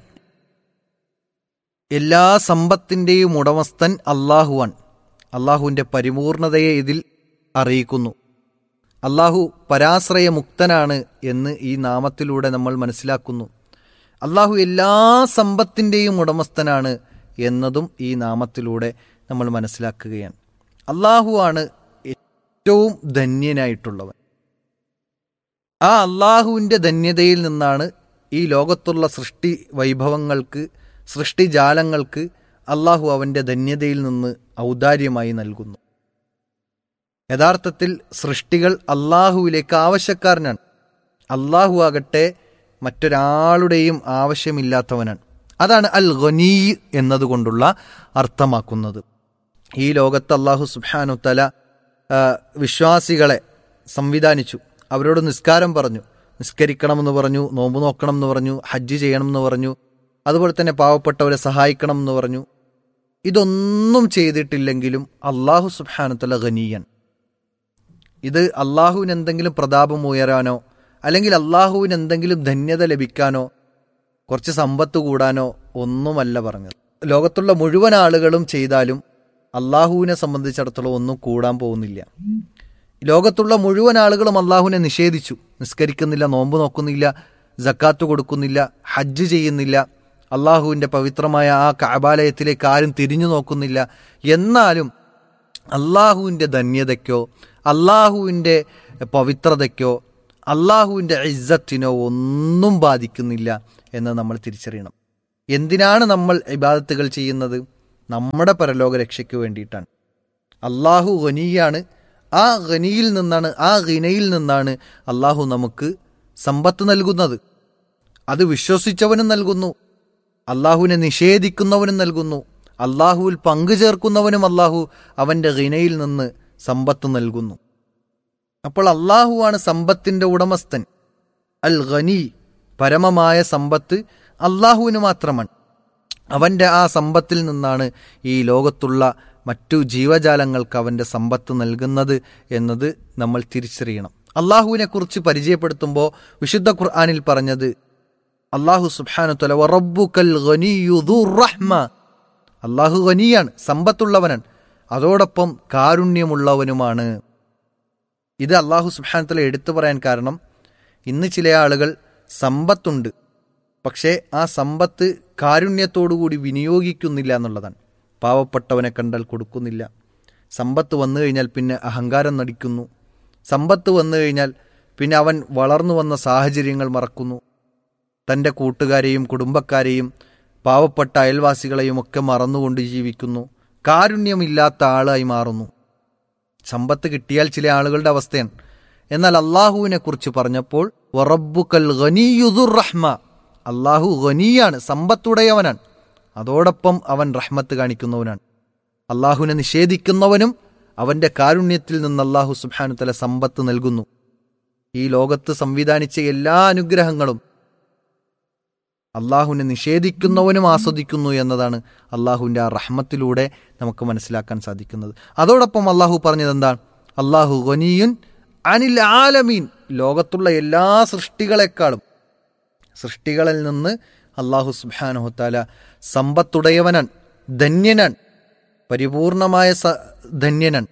എല്ലാ സമ്പത്തിൻ്റെയും ഉടമസ്ഥൻ അള്ളാഹുവാണ് അള്ളാഹുവിൻ്റെ പരിപൂർണതയെ ഇതിൽ അറിയിക്കുന്നു അള്ളാഹു പരാശ്രയമുക്തനാണ് എന്ന് ഈ നാമത്തിലൂടെ നമ്മൾ മനസ്സിലാക്കുന്നു അള്ളാഹു എല്ലാ സമ്പത്തിൻ്റെയും ഉടമസ്ഥനാണ് എന്നതും ഈ നാമത്തിലൂടെ നമ്മൾ മനസ്സിലാക്കുകയാണ് അള്ളാഹുവാണ് ഏറ്റവും ധന്യനായിട്ടുള്ളവൻ ആ അള്ളാഹുവിൻ്റെ ധന്യതയിൽ നിന്നാണ് ഈ ലോകത്തുള്ള സൃഷ്ടി വൈഭവങ്ങൾക്ക് സൃഷ്ടിജാലങ്ങൾക്ക് അള്ളാഹു അവൻ്റെ ധന്യതയിൽ നിന്ന് ഔദാര്യമായി നൽകുന്നു യഥാർത്ഥത്തിൽ സൃഷ്ടികൾ അള്ളാഹുവിലേക്ക് ആവശ്യക്കാരനാണ് അള്ളാഹു ആകട്ടെ മറ്റൊരാളുടെയും ആവശ്യമില്ലാത്തവനാണ് അതാണ് അൽ ഖനീ എന്നതുകൊണ്ടുള്ള അർത്ഥമാക്കുന്നത് ഈ ലോകത്ത് അള്ളാഹു സുബ്ഹാനു തല ആ, വിശ്വാസികളെ സംവിധാനിച്ചു അവരോട് നിസ്കാരം പറഞ്ഞു നിസ്കരിക്കണമെന്ന് പറഞ്ഞു നോമ്പ് നോക്കണം എന്ന് പറഞ്ഞു ഹജ്ജ് ചെയ്യണം എന്ന് പറഞ്ഞു അതുപോലെ തന്നെ പാവപ്പെട്ടവരെ സഹായിക്കണം എന്ന് പറഞ്ഞു ഇതൊന്നും ചെയ്തിട്ടില്ലെങ്കിലും അള്ളാഹു സുബ്ഹാനത്തല ഖനീയൻ ഇത് അള്ളാഹുവിന് എന്തെങ്കിലും പ്രതാപം ഉയരാനോ അല്ലെങ്കിൽ അള്ളാഹുവിന് എന്തെങ്കിലും ധന്യത ലഭിക്കാനോ കുറച്ച് സമ്പത്ത് കൂടാനോ ഒന്നുമല്ല പറഞ്ഞത് ലോകത്തുള്ള മുഴുവൻ ആളുകളും ചെയ്താലും അള്ളാഹുവിനെ സംബന്ധിച്ചിടത്തോളം ഒന്നും കൂടാൻ പോകുന്നില്ല ലോകത്തുള്ള മുഴുവൻ ആളുകളും അള്ളാഹുവിനെ നിഷേധിച്ചു നിസ്കരിക്കുന്നില്ല നോമ്പ് നോക്കുന്നില്ല ജക്കാത്ത് കൊടുക്കുന്നില്ല ഹജ്ജ് ചെയ്യുന്നില്ല അള്ളാഹുവിൻ്റെ പവിത്രമായ ആ കാബാലയത്തിലേക്ക് ആരും തിരിഞ്ഞു നോക്കുന്നില്ല എന്നാലും അള്ളാഹുവിൻ്റെ ധന്യതയ്ക്കോ അള്ളാഹുവിൻ്റെ പവിത്രതയ്ക്കോ അള്ളാഹുവിൻ്റെ ഇസ്സത്തിനോ ഒന്നും ബാധിക്കുന്നില്ല എന്ന് നമ്മൾ തിരിച്ചറിയണം എന്തിനാണ് നമ്മൾ ഇബാദത്തുകൾ ചെയ്യുന്നത് നമ്മുടെ പരലോക രക്ഷയ്ക്ക് വേണ്ടിയിട്ടാണ് അള്ളാഹു ഖനിയാണ് ആ ഖനിയിൽ നിന്നാണ് ആ ഖിനയിൽ നിന്നാണ് അള്ളാഹു നമുക്ക് സമ്പത്ത് നൽകുന്നത് അത് വിശ്വസിച്ചവനും നൽകുന്നു അള്ളാഹുവിനെ നിഷേധിക്കുന്നവനും നൽകുന്നു അള്ളാഹുവിൽ പങ്കു ചേർക്കുന്നവനും അള്ളാഹു അവൻ്റെ ഖിനയിൽ നിന്ന് സമ്പത്ത് നൽകുന്നു അപ്പോൾ അള്ളാഹുവാണ് സമ്പത്തിൻ്റെ ഉടമസ്ഥൻ അൽ ഖനി പരമമായ സമ്പത്ത് അള്ളാഹുവിന് മാത്രമാണ് അവൻ്റെ ആ സമ്പത്തിൽ നിന്നാണ് ഈ ലോകത്തുള്ള മറ്റു ജീവജാലങ്ങൾക്ക് അവൻ്റെ സമ്പത്ത് നൽകുന്നത് എന്നത് നമ്മൾ തിരിച്ചറിയണം അള്ളാഹുവിനെ കുറിച്ച് പരിചയപ്പെടുത്തുമ്പോൾ വിശുദ്ധ ഖുർആാനിൽ പറഞ്ഞത് അള്ളാഹു സുബാനു തല വറബുക്കൽ റഹ്മ അള്ളാഹു ഖനിയാണ് സമ്പത്തുള്ളവനാണ് അതോടൊപ്പം കാരുണ്യമുള്ളവനുമാണ് ഇത് അള്ളാഹു സുബാനു തല എടുത്തു പറയാൻ കാരണം ഇന്ന് ചില ആളുകൾ സമ്പത്തുണ്ട് പക്ഷേ ആ സമ്പത്ത് കാരുണ്യത്തോടുകൂടി വിനിയോഗിക്കുന്നില്ല എന്നുള്ളതാണ് പാവപ്പെട്ടവനെ കണ്ടാൽ കൊടുക്കുന്നില്ല സമ്പത്ത് വന്നു കഴിഞ്ഞാൽ പിന്നെ അഹങ്കാരം നടിക്കുന്നു സമ്പത്ത് വന്നു കഴിഞ്ഞാൽ പിന്നെ അവൻ വളർന്നു വന്ന സാഹചര്യങ്ങൾ മറക്കുന്നു തൻ്റെ കൂട്ടുകാരെയും കുടുംബക്കാരെയും പാവപ്പെട്ട അയൽവാസികളെയും ഒക്കെ മറന്നുകൊണ്ട് ജീവിക്കുന്നു കാരുണ്യമില്ലാത്ത ആളായി മാറുന്നു സമ്പത്ത് കിട്ടിയാൽ ചില ആളുകളുടെ അവസ്ഥയാണ് എന്നാൽ അള്ളാഹുവിനെ കുറിച്ച് പറഞ്ഞപ്പോൾ വറബുക്കൽ ഖനിയുദുർ റഹ്മ അള്ളാഹു ഖനിയാണ് സമ്പത്തുടയവനാണ് അതോടൊപ്പം അവൻ റഹ്മത്ത് കാണിക്കുന്നവനാണ് അള്ളാഹുവിനെ നിഷേധിക്കുന്നവനും അവന്റെ കാരുണ്യത്തിൽ നിന്ന് അള്ളാഹു സുബാനു തല സമ്പത്ത് നൽകുന്നു ഈ ലോകത്ത് സംവിധാനിച്ച എല്ലാ അനുഗ്രഹങ്ങളും അള്ളാഹുവിനെ നിഷേധിക്കുന്നവനും ആസ്വദിക്കുന്നു എന്നതാണ് അള്ളാഹുവിൻ്റെ ആ റഹ്മത്തിലൂടെ നമുക്ക് മനസ്സിലാക്കാൻ സാധിക്കുന്നത് അതോടൊപ്പം അള്ളാഹു പറഞ്ഞത് എന്താണ് അള്ളാഹു ഖനിയുൻ അനിൽ ആലമീൻ ലോകത്തുള്ള എല്ലാ സൃഷ്ടികളെക്കാളും സൃഷ്ടികളിൽ നിന്ന് അള്ളാഹു സുബാനുഹത്താല സമ്പത്തുടയവനാൻ ധന്യനാൻ പരിപൂർണമായ സ ധന്യനാൻ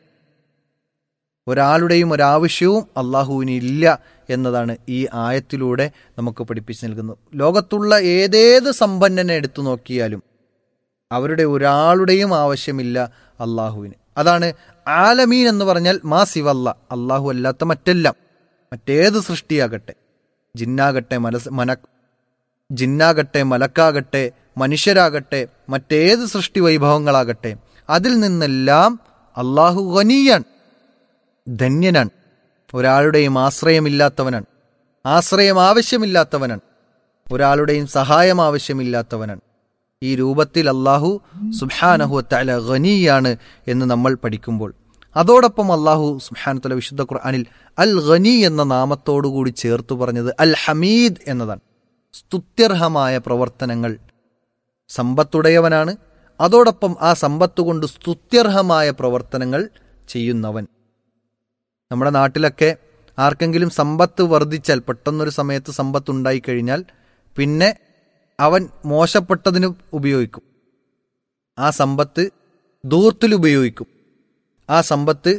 ഒരാളുടെയും ഒരാവശ്യവും അള്ളാഹുവിന് ഇല്ല എന്നതാണ് ഈ ആയത്തിലൂടെ നമുക്ക് പഠിപ്പിച്ചു നൽകുന്നത് ലോകത്തുള്ള ഏതേത് സമ്പന്നനെ എടുത്തു നോക്കിയാലും അവരുടെ ഒരാളുടെയും ആവശ്യമില്ല അള്ളാഹുവിന് അതാണ് ആലമീൻ എന്ന് പറഞ്ഞാൽ മാ സിവല്ല അള്ളാഹു അല്ലാത്ത മറ്റെല്ലാം മറ്റേത് സൃഷ്ടിയാകട്ടെ ജിന്നാകട്ടെ മനസ് മന ജിന്നാകട്ടെ മലക്കാകട്ടെ മനുഷ്യരാകട്ടെ മറ്റേത് സൃഷ്ടി വൈഭവങ്ങളാകട്ടെ അതിൽ നിന്നെല്ലാം അള്ളാഹു ഖനിയാണ് ധന്യനാണ് ഒരാളുടെയും ആശ്രയമില്ലാത്തവനാണ് ആശ്രയം ആവശ്യമില്ലാത്തവനാണ് ഒരാളുടെയും സഹായം ആവശ്യമില്ലാത്തവനാണ് ഈ രൂപത്തിൽ അള്ളാഹു സുബാനഹു തല ഖനിയാണ് എന്ന് നമ്മൾ പഠിക്കുമ്പോൾ അതോടൊപ്പം അള്ളാഹു സുബാനുത്തല വിശുദ്ധ ഖുർആാനിൽ അൽ ഖനി എന്ന നാമത്തോടുകൂടി ചേർത്തു പറഞ്ഞത് അൽ ഹമീദ് എന്നതാണ് സ്തുത്യർഹമായ പ്രവർത്തനങ്ങൾ സമ്പത്തുടയവനാണ് അതോടൊപ്പം ആ സമ്പത്ത് കൊണ്ട് സ്തുത്യർഹമായ പ്രവർത്തനങ്ങൾ ചെയ്യുന്നവൻ നമ്മുടെ നാട്ടിലൊക്കെ ആർക്കെങ്കിലും സമ്പത്ത് വർദ്ധിച്ചാൽ പെട്ടെന്നൊരു സമയത്ത് സമ്പത്ത് ഉണ്ടായിക്കഴിഞ്ഞാൽ പിന്നെ അവൻ മോശപ്പെട്ടതിന് ഉപയോഗിക്കും ആ സമ്പത്ത് ദൂർത്തിൽ ഉപയോഗിക്കും ആ സമ്പത്ത്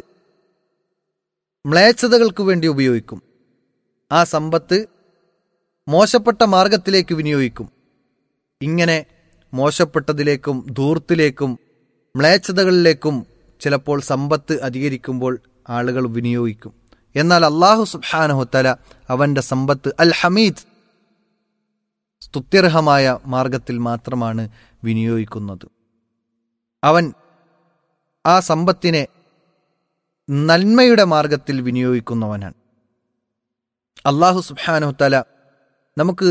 മ്ലേച്ഛതകൾക്ക് വേണ്ടി ഉപയോഗിക്കും ആ സമ്പത്ത് മോശപ്പെട്ട മാർഗത്തിലേക്ക് വിനിയോഗിക്കും ഇങ്ങനെ മോശപ്പെട്ടതിലേക്കും ധൂർത്തിലേക്കും മ്ലേച്ഛതകളിലേക്കും ചിലപ്പോൾ സമ്പത്ത് അധികരിക്കുമ്പോൾ ആളുകൾ വിനിയോഗിക്കും എന്നാൽ അള്ളാഹു സുബാനഹുത്തല അവന്റെ സമ്പത്ത് അൽ ഹമീദ് സ്തുത്യർഹമായ മാർഗത്തിൽ മാത്രമാണ് വിനിയോഗിക്കുന്നത് അവൻ ആ സമ്പത്തിനെ നന്മയുടെ മാർഗത്തിൽ വിനിയോഗിക്കുന്നവനാണ് അള്ളാഹു സുബാനുത്തല നമുക്ക്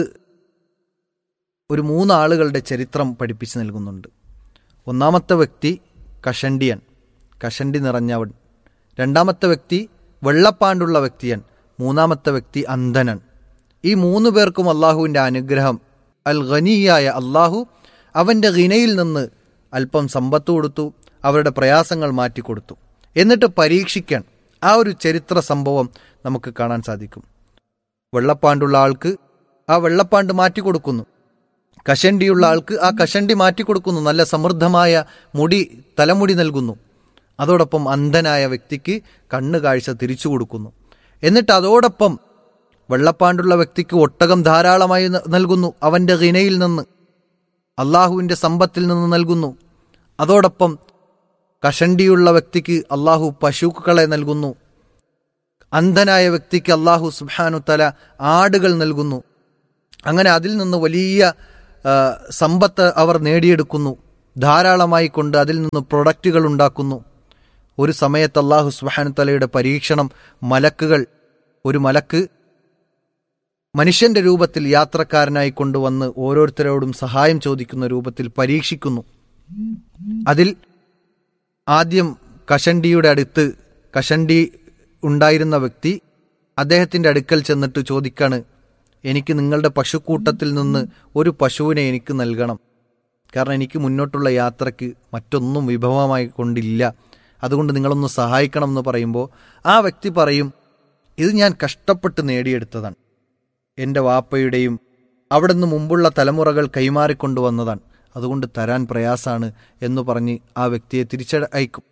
ഒരു മൂന്നാളുകളുടെ ചരിത്രം പഠിപ്പിച്ചു നൽകുന്നുണ്ട് ഒന്നാമത്തെ വ്യക്തി കഷണ്ടിയൻ കഷണ്ടി നിറഞ്ഞവൻ രണ്ടാമത്തെ വ്യക്തി വെള്ളപ്പാണ്ടുള്ള വ്യക്തിയൻ മൂന്നാമത്തെ വ്യക്തി അന്ധനൻ ഈ മൂന്ന് പേർക്കും അള്ളാഹുവിൻ്റെ അനുഗ്രഹം അൽ ഖനിയായ അള്ളാഹു അവൻ്റെ ഖിനയിൽ നിന്ന് അല്പം സമ്പത്ത് കൊടുത്തു അവരുടെ പ്രയാസങ്ങൾ മാറ്റിക്കൊടുത്തു എന്നിട്ട് പരീക്ഷിക്കാൻ ആ ഒരു ചരിത്ര സംഭവം നമുക്ക് കാണാൻ സാധിക്കും വെള്ളപ്പാണ്ടുള്ള ആൾക്ക് ആ വെള്ളപ്പാണ്ട് മാറ്റിക്കൊടുക്കുന്നു കഷണ്ടിയുള്ള ആൾക്ക് ആ കഷണ്ടി മാറ്റിക്കൊടുക്കുന്നു നല്ല സമൃദ്ധമായ മുടി തലമുടി നൽകുന്നു അതോടൊപ്പം അന്ധനായ വ്യക്തിക്ക് കണ്ണ് കാഴ്ച തിരിച്ചു കൊടുക്കുന്നു എന്നിട്ട് അതോടൊപ്പം വെള്ളപ്പാണ്ടുള്ള വ്യക്തിക്ക് ഒട്ടകം ധാരാളമായി ന- നൽകുന്നു അവന്റെ ഹിനയിൽ നിന്ന് അള്ളാഹുവിന്റെ സമ്പത്തിൽ നിന്ന് നൽകുന്നു അതോടൊപ്പം കഷണ്ടിയുള്ള വ്യക്തിക്ക് അള്ളാഹു പശുക്കളെ നൽകുന്നു അന്ധനായ വ്യക്തിക്ക് അള്ളാഹു സുബാനു തല ആടുകൾ നൽകുന്നു അങ്ങനെ അതിൽ നിന്ന് വലിയ ആ, സമ്പത്ത് അവർ നേടിയെടുക്കുന്നു ധാരാളമായി കൊണ്ട് അതിൽ നിന്ന് പ്രൊഡക്റ്റുകൾ ഉണ്ടാക്കുന്നു ഒരു സമയത്ത് അള്ളാഹു സുബാനുത്തലയുടെ പരീക്ഷണം മലക്കുകൾ ഒരു മലക്ക് മനുഷ്യന്റെ രൂപത്തിൽ യാത്രക്കാരനായി കൊണ്ടുവന്ന് ഓരോരുത്തരോടും സഹായം ചോദിക്കുന്ന രൂപത്തിൽ പരീക്ഷിക്കുന്നു അതിൽ ആദ്യം കഷണ്ടിയുടെ അടുത്ത് കഷണ്ടി ഉണ്ടായിരുന്ന വ്യക്തി അദ്ദേഹത്തിന്റെ അടുക്കൽ ചെന്നിട്ട് ചോദിക്കാണ് എനിക്ക് നിങ്ങളുടെ പശുക്കൂട്ടത്തിൽ നിന്ന് ഒരു പശുവിനെ എനിക്ക് നൽകണം കാരണം എനിക്ക് മുന്നോട്ടുള്ള യാത്രയ്ക്ക് മറ്റൊന്നും വിഭവമായി കൊണ്ടില്ല അതുകൊണ്ട് നിങ്ങളൊന്ന് സഹായിക്കണം എന്ന് പറയുമ്പോൾ ആ വ്യക്തി പറയും ഇത് ഞാൻ കഷ്ടപ്പെട്ട് നേടിയെടുത്തതാണ് എൻ്റെ വാപ്പയുടെയും അവിടെ നിന്ന് മുമ്പുള്ള തലമുറകൾ കൈമാറിക്കൊണ്ടുവന്നതാണ് അതുകൊണ്ട് തരാൻ പ്രയാസാണ് എന്ന് പറഞ്ഞ് ആ വ്യക്തിയെ തിരിച്ചയക്കും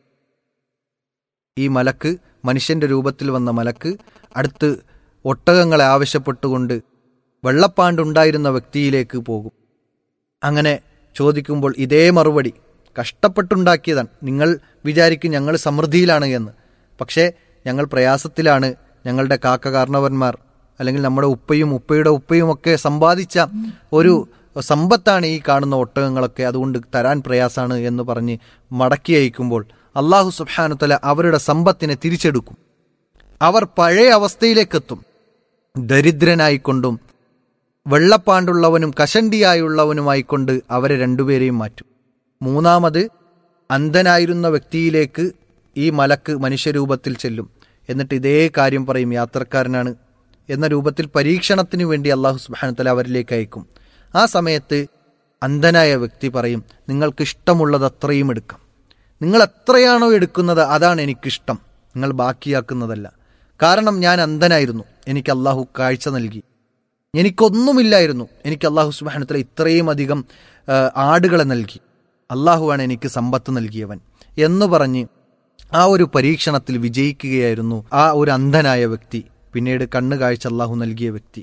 ഈ മലക്ക് മനുഷ്യന്റെ രൂപത്തിൽ വന്ന മലക്ക് അടുത്ത് ഒട്ടകങ്ങളെ ആവശ്യപ്പെട്ടുകൊണ്ട് വെള്ളപ്പാണ്ടുണ്ടായിരുന്ന വ്യക്തിയിലേക്ക് പോകും അങ്ങനെ ചോദിക്കുമ്പോൾ ഇതേ മറുപടി കഷ്ടപ്പെട്ടുണ്ടാക്കിയതാണ് നിങ്ങൾ വിചാരിക്കും ഞങ്ങൾ സമൃദ്ധിയിലാണ് എന്ന് പക്ഷേ ഞങ്ങൾ പ്രയാസത്തിലാണ് ഞങ്ങളുടെ കാക്ക കാരണവന്മാർ അല്ലെങ്കിൽ നമ്മുടെ ഉപ്പയും ഉപ്പയുടെ ഉപ്പയും ഒക്കെ സമ്പാദിച്ച ഒരു സമ്പത്താണ് ഈ കാണുന്ന ഒട്ടകങ്ങളൊക്കെ അതുകൊണ്ട് തരാൻ പ്രയാസാണ് എന്ന് പറഞ്ഞ് മടക്കി അയക്കുമ്പോൾ അള്ളാഹു സുബാനുത്തല അവരുടെ സമ്പത്തിനെ തിരിച്ചെടുക്കും അവർ പഴയ അവസ്ഥയിലേക്കെത്തും ദരിദ്രനായിക്കൊണ്ടും വെള്ളപ്പാണ്ടുള്ളവനും കഷണ്ടിയായുള്ളവനുമായിക്കൊണ്ട് അവരെ രണ്ടുപേരെയും മാറ്റും മൂന്നാമത് അന്ധനായിരുന്ന വ്യക്തിയിലേക്ക് ഈ മലക്ക് മനുഷ്യരൂപത്തിൽ ചെല്ലും എന്നിട്ട് ഇതേ കാര്യം പറയും യാത്രക്കാരനാണ് എന്ന രൂപത്തിൽ പരീക്ഷണത്തിന് വേണ്ടി അള്ളാഹു സുബാനത്തല അവരിലേക്ക് അയക്കും ആ സമയത്ത് അന്ധനായ വ്യക്തി പറയും നിങ്ങൾക്ക് ഇഷ്ടമുള്ളത് അത്രയും എടുക്കാം നിങ്ങൾ എത്രയാണോ എടുക്കുന്നത് അതാണ് എനിക്കിഷ്ടം നിങ്ങൾ ബാക്കിയാക്കുന്നതല്ല കാരണം ഞാൻ അന്ധനായിരുന്നു എനിക്ക് അള്ളാഹു കാഴ്ച നൽകി എനിക്കൊന്നുമില്ലായിരുന്നു എനിക്ക് അള്ളാഹു സുബാനത്തല ഇത്രയും അധികം ആ, ആടുകളെ നൽകി അള്ളാഹുവാണ് എനിക്ക് സമ്പത്ത് നൽകിയവൻ എന്ന് പറഞ്ഞ് ആ ഒരു പരീക്ഷണത്തിൽ വിജയിക്കുകയായിരുന്നു ആ ഒരു അന്ധനായ വ്യക്തി പിന്നീട് കണ്ണു കാഴ്ച അള്ളാഹു നൽകിയ വ്യക്തി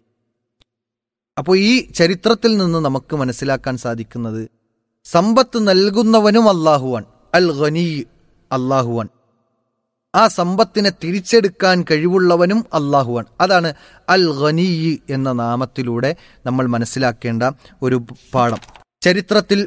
അപ്പോൾ ഈ ചരിത്രത്തിൽ നിന്ന് നമുക്ക് മനസ്സിലാക്കാൻ സാധിക്കുന്നത് സമ്പത്ത് നൽകുന്നവനും അള്ളാഹുവാൻ അൽ ഖനീ അള്ളാഹുവാൻ ആ സമ്പത്തിനെ തിരിച്ചെടുക്കാൻ കഴിവുള്ളവനും അള്ളാഹുവാൻ അതാണ് അൽ ഖനീ എന്ന നാമത്തിലൂടെ നമ്മൾ മനസ്സിലാക്കേണ്ട ഒരു പാഠം ചരിത്രത്തിൽ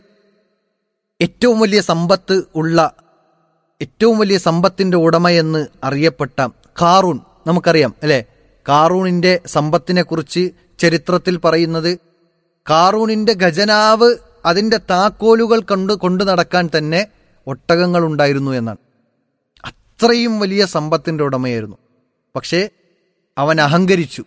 ഏറ്റവും വലിയ സമ്പത്ത് ഉള്ള ഏറ്റവും വലിയ സമ്പത്തിന്റെ ഉടമയെന്ന് അറിയപ്പെട്ട കാറൂൺ നമുക്കറിയാം അല്ലെ കാറൂണിന്റെ സമ്പത്തിനെ കുറിച്ച് ചരിത്രത്തിൽ പറയുന്നത് കാറൂണിന്റെ ഖജനാവ് അതിന്റെ താക്കോലുകൾ കൊണ്ട് കൊണ്ടു നടക്കാൻ തന്നെ ഒട്ടകങ്ങൾ ഉണ്ടായിരുന്നു എന്നാണ് അത്രയും വലിയ സമ്പത്തിന്റെ ഉടമയായിരുന്നു പക്ഷേ അവൻ അഹങ്കരിച്ചു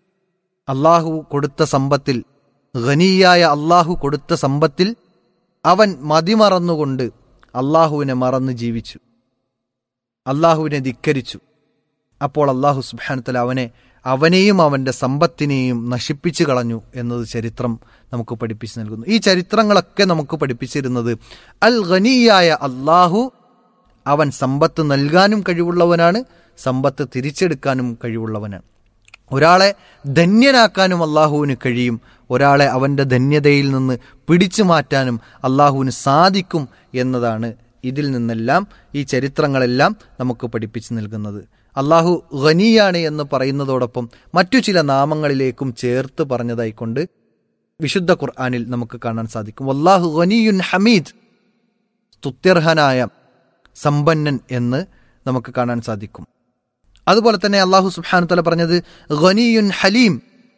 അള്ളാഹു കൊടുത്ത സമ്പത്തിൽ ഖനിയായ അള്ളാഹു കൊടുത്ത സമ്പത്തിൽ അവൻ മതിമറന്നുകൊണ്ട് അള്ളാഹുവിനെ മറന്ന് ജീവിച്ചു അള്ളാഹുവിനെ ധിക്കരിച്ചു അപ്പോൾ അള്ളാഹു സുബാനത്തല അവനെ അവനെയും അവന്റെ സമ്പത്തിനെയും നശിപ്പിച്ചു കളഞ്ഞു എന്നത് ചരിത്രം നമുക്ക് പഠിപ്പിച്ചു നൽകുന്നു ഈ ചരിത്രങ്ങളൊക്കെ നമുക്ക് പഠിപ്പിച്ചിരുന്നത് അൽ ഖനിയായ അള്ളാഹു അവൻ സമ്പത്ത് നൽകാനും കഴിവുള്ളവനാണ് സമ്പത്ത് തിരിച്ചെടുക്കാനും കഴിവുള്ളവനാണ് ഒരാളെ ധന്യനാക്കാനും അള്ളാഹുവിന് കഴിയും ഒരാളെ അവൻ്റെ ധന്യതയിൽ നിന്ന് പിടിച്ചു മാറ്റാനും അള്ളാഹുവിന് സാധിക്കും എന്നതാണ് ഇതിൽ നിന്നെല്ലാം ഈ ചരിത്രങ്ങളെല്ലാം നമുക്ക് പഠിപ്പിച്ചു നൽകുന്നത് അള്ളാഹു ഖനിയാണ് എന്ന് പറയുന്നതോടൊപ്പം മറ്റു ചില നാമങ്ങളിലേക്കും ചേർത്ത് പറഞ്ഞതായിക്കൊണ്ട് വിശുദ്ധ ഖുർആാനിൽ നമുക്ക് കാണാൻ സാധിക്കും അള്ളാഹു ഖനിയുൻ ഹമീദ് സ്തുത്യർഹനായ സമ്പന്നൻ എന്ന് നമുക്ക് കാണാൻ സാധിക്കും അതുപോലെ തന്നെ അള്ളാഹു സുബ്ഹാനു തല പറഞ്ഞത് ഖനിയുൻ ഹലീം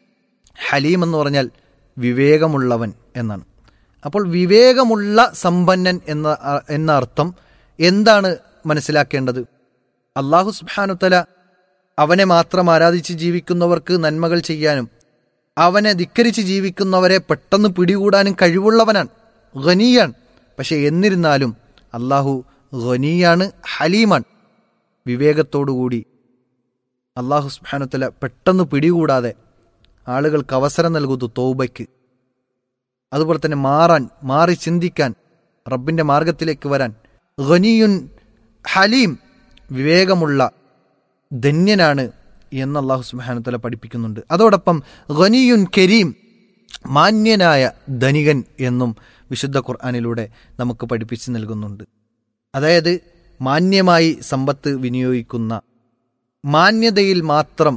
ഹലീം എന്ന് പറഞ്ഞാൽ വിവേകമുള്ളവൻ എന്നാണ് അപ്പോൾ വിവേകമുള്ള സമ്പന്നൻ എന്ന എന്ന അർത്ഥം എന്താണ് മനസ്സിലാക്കേണ്ടത് അള്ളാഹു സുബ്ഹാനു തല അവനെ മാത്രം ആരാധിച്ച് ജീവിക്കുന്നവർക്ക് നന്മകൾ ചെയ്യാനും അവനെ ധിക്കരിച്ച് ജീവിക്കുന്നവരെ പെട്ടെന്ന് പിടികൂടാനും കഴിവുള്ളവനാണ് ഖനിയാണ് പക്ഷെ എന്നിരുന്നാലും അള്ളാഹു ഖനിയാണ് ഹലീമാണ് വിവേകത്തോടുകൂടി അള്ളാഹു സുബാനുത്തല പെട്ടെന്ന് പിടികൂടാതെ ആളുകൾക്ക് അവസരം നൽകുന്നു തൗബയ്ക്ക് അതുപോലെ തന്നെ മാറാൻ മാറി ചിന്തിക്കാൻ റബ്ബിന്റെ മാർഗത്തിലേക്ക് വരാൻ ഖനിയുൻ ഹലീം വിവേകമുള്ള ധന്യനാണ് എന്ന് അള്ളാഹു സുബാനുത്തല പഠിപ്പിക്കുന്നുണ്ട് അതോടൊപ്പം ഖനിയുൻ കരീം മാന്യനായ ധനികൻ എന്നും വിശുദ്ധ ഖുർആാനിലൂടെ നമുക്ക് പഠിപ്പിച്ചു നൽകുന്നുണ്ട് അതായത് മാന്യമായി സമ്പത്ത് വിനിയോഗിക്കുന്ന മാന്യതയിൽ മാത്രം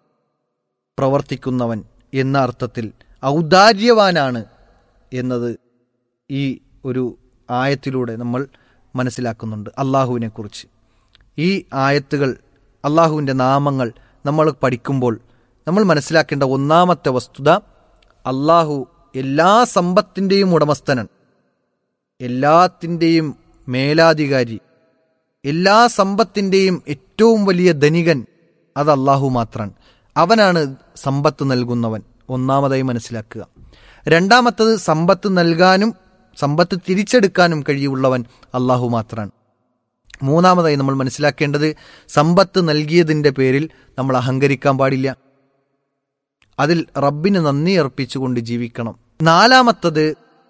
പ്രവർത്തിക്കുന്നവൻ എന്ന അർത്ഥത്തിൽ ഔദാര്യവാനാണ് എന്നത് ഈ ഒരു ആയത്തിലൂടെ നമ്മൾ മനസ്സിലാക്കുന്നുണ്ട് അള്ളാഹുവിനെ കുറിച്ച് ഈ ആയത്തുകൾ അള്ളാഹുവിൻ്റെ നാമങ്ങൾ നമ്മൾ പഠിക്കുമ്പോൾ നമ്മൾ മനസ്സിലാക്കേണ്ട ഒന്നാമത്തെ വസ്തുത അള്ളാഹു എല്ലാ സമ്പത്തിൻ്റെയും ഉടമസ്ഥനാണ് എല്ലാത്തിൻ്റെയും മേലാധികാരി എല്ലാ സമ്പത്തിൻ്റെയും ഏറ്റവും വലിയ ധനികൻ അത് അള്ളാഹു മാത്രമാണ് അവനാണ് സമ്പത്ത് നൽകുന്നവൻ ഒന്നാമതായി മനസ്സിലാക്കുക രണ്ടാമത്തത് സമ്പത്ത് നൽകാനും സമ്പത്ത് തിരിച്ചെടുക്കാനും കഴിയുള്ളവൻ അള്ളാഹു മാത്രമാണ് മൂന്നാമതായി നമ്മൾ മനസ്സിലാക്കേണ്ടത് സമ്പത്ത് നൽകിയതിൻ്റെ പേരിൽ നമ്മൾ അഹങ്കരിക്കാൻ പാടില്ല അതിൽ റബ്ബിന് നന്ദി അർപ്പിച്ചുകൊണ്ട് ജീവിക്കണം നാലാമത്തത്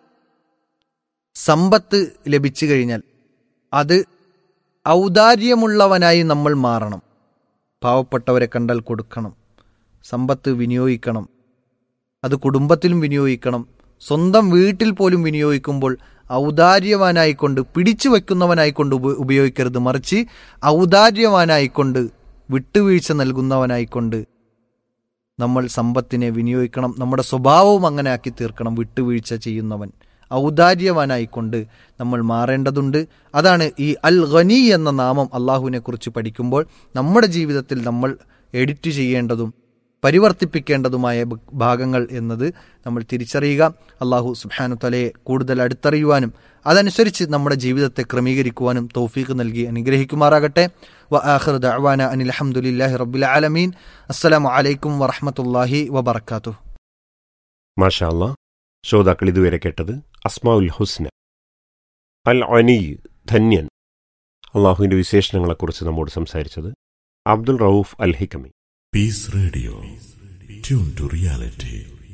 സമ്പത്ത് ലഭിച്ചു കഴിഞ്ഞാൽ അത് ഔദാര്യമുള്ളവനായി നമ്മൾ മാറണം പാവപ്പെട്ടവരെ കണ്ടാൽ കൊടുക്കണം സമ്പത്ത് വിനിയോഗിക്കണം അത് കുടുംബത്തിലും വിനിയോഗിക്കണം സ്വന്തം വീട്ടിൽ പോലും വിനിയോഗിക്കുമ്പോൾ ഔദാര്യവാനായിക്കൊണ്ട് പിടിച്ചു വയ്ക്കുന്നവനായിക്കൊണ്ട് ഉപ ഉപയോഗിക്കരുത് മറിച്ച് ഔദാര്യവാനായിക്കൊണ്ട് വിട്ടുവീഴ്ച നൽകുന്നവനായിക്കൊണ്ട് നമ്മൾ സമ്പത്തിനെ വിനിയോഗിക്കണം നമ്മുടെ സ്വഭാവവും അങ്ങനെ ആക്കി തീർക്കണം വിട്ടുവീഴ്ച ചെയ്യുന്നവൻ ഔദാര്യവാനായിക്കൊണ്ട് നമ്മൾ മാറേണ്ടതുണ്ട് അതാണ് ഈ അൽ ഖനി എന്ന നാമം അള്ളാഹുവിനെ കുറിച്ച് പഠിക്കുമ്പോൾ നമ്മുടെ ജീവിതത്തിൽ നമ്മൾ എഡിറ്റ് ചെയ്യേണ്ടതും പരിവർത്തിപ്പിക്കേണ്ടതുമായ ബ- ഭാഗങ്ങൾ എന്നത് നമ്മൾ തിരിച്ചറിയുക അള്ളാഹു സുബാനു തലയെ കൂടുതൽ അടുത്തറിയുവാനും അതനുസരിച്ച് നമ്മുടെ ജീവിതത്തെ ക്രമീകരിക്കുവാനും തൗഫീഖ് നൽകി അനുഗ്രഹിക്കുമാറാകട്ടെ വ ആഖിർ ദഅവാന അനിൽ അൽഹംദുലില്ലാഹി റബ്ബിൽ ആലമീൻ അസ്സലാമു അലൈക്കും വറഹ്മത്തുള്ളാഹി വബറകാതുഹു മാഷാ അല്ലാ ശ്രോതാക്കൾ ഇതുവരെ കേട്ടത് അസ്മാഉൽ ഹുസ്ന അൽ അനി ധന്യൻ അള്ളാഹുവിൻ്റെ വിശേഷണങ്ങളെക്കുറിച്ച് നമ്മോട് സംസാരിച്ചത് Abdul Rauf Al Hikami Peace Radio. Tune to reality.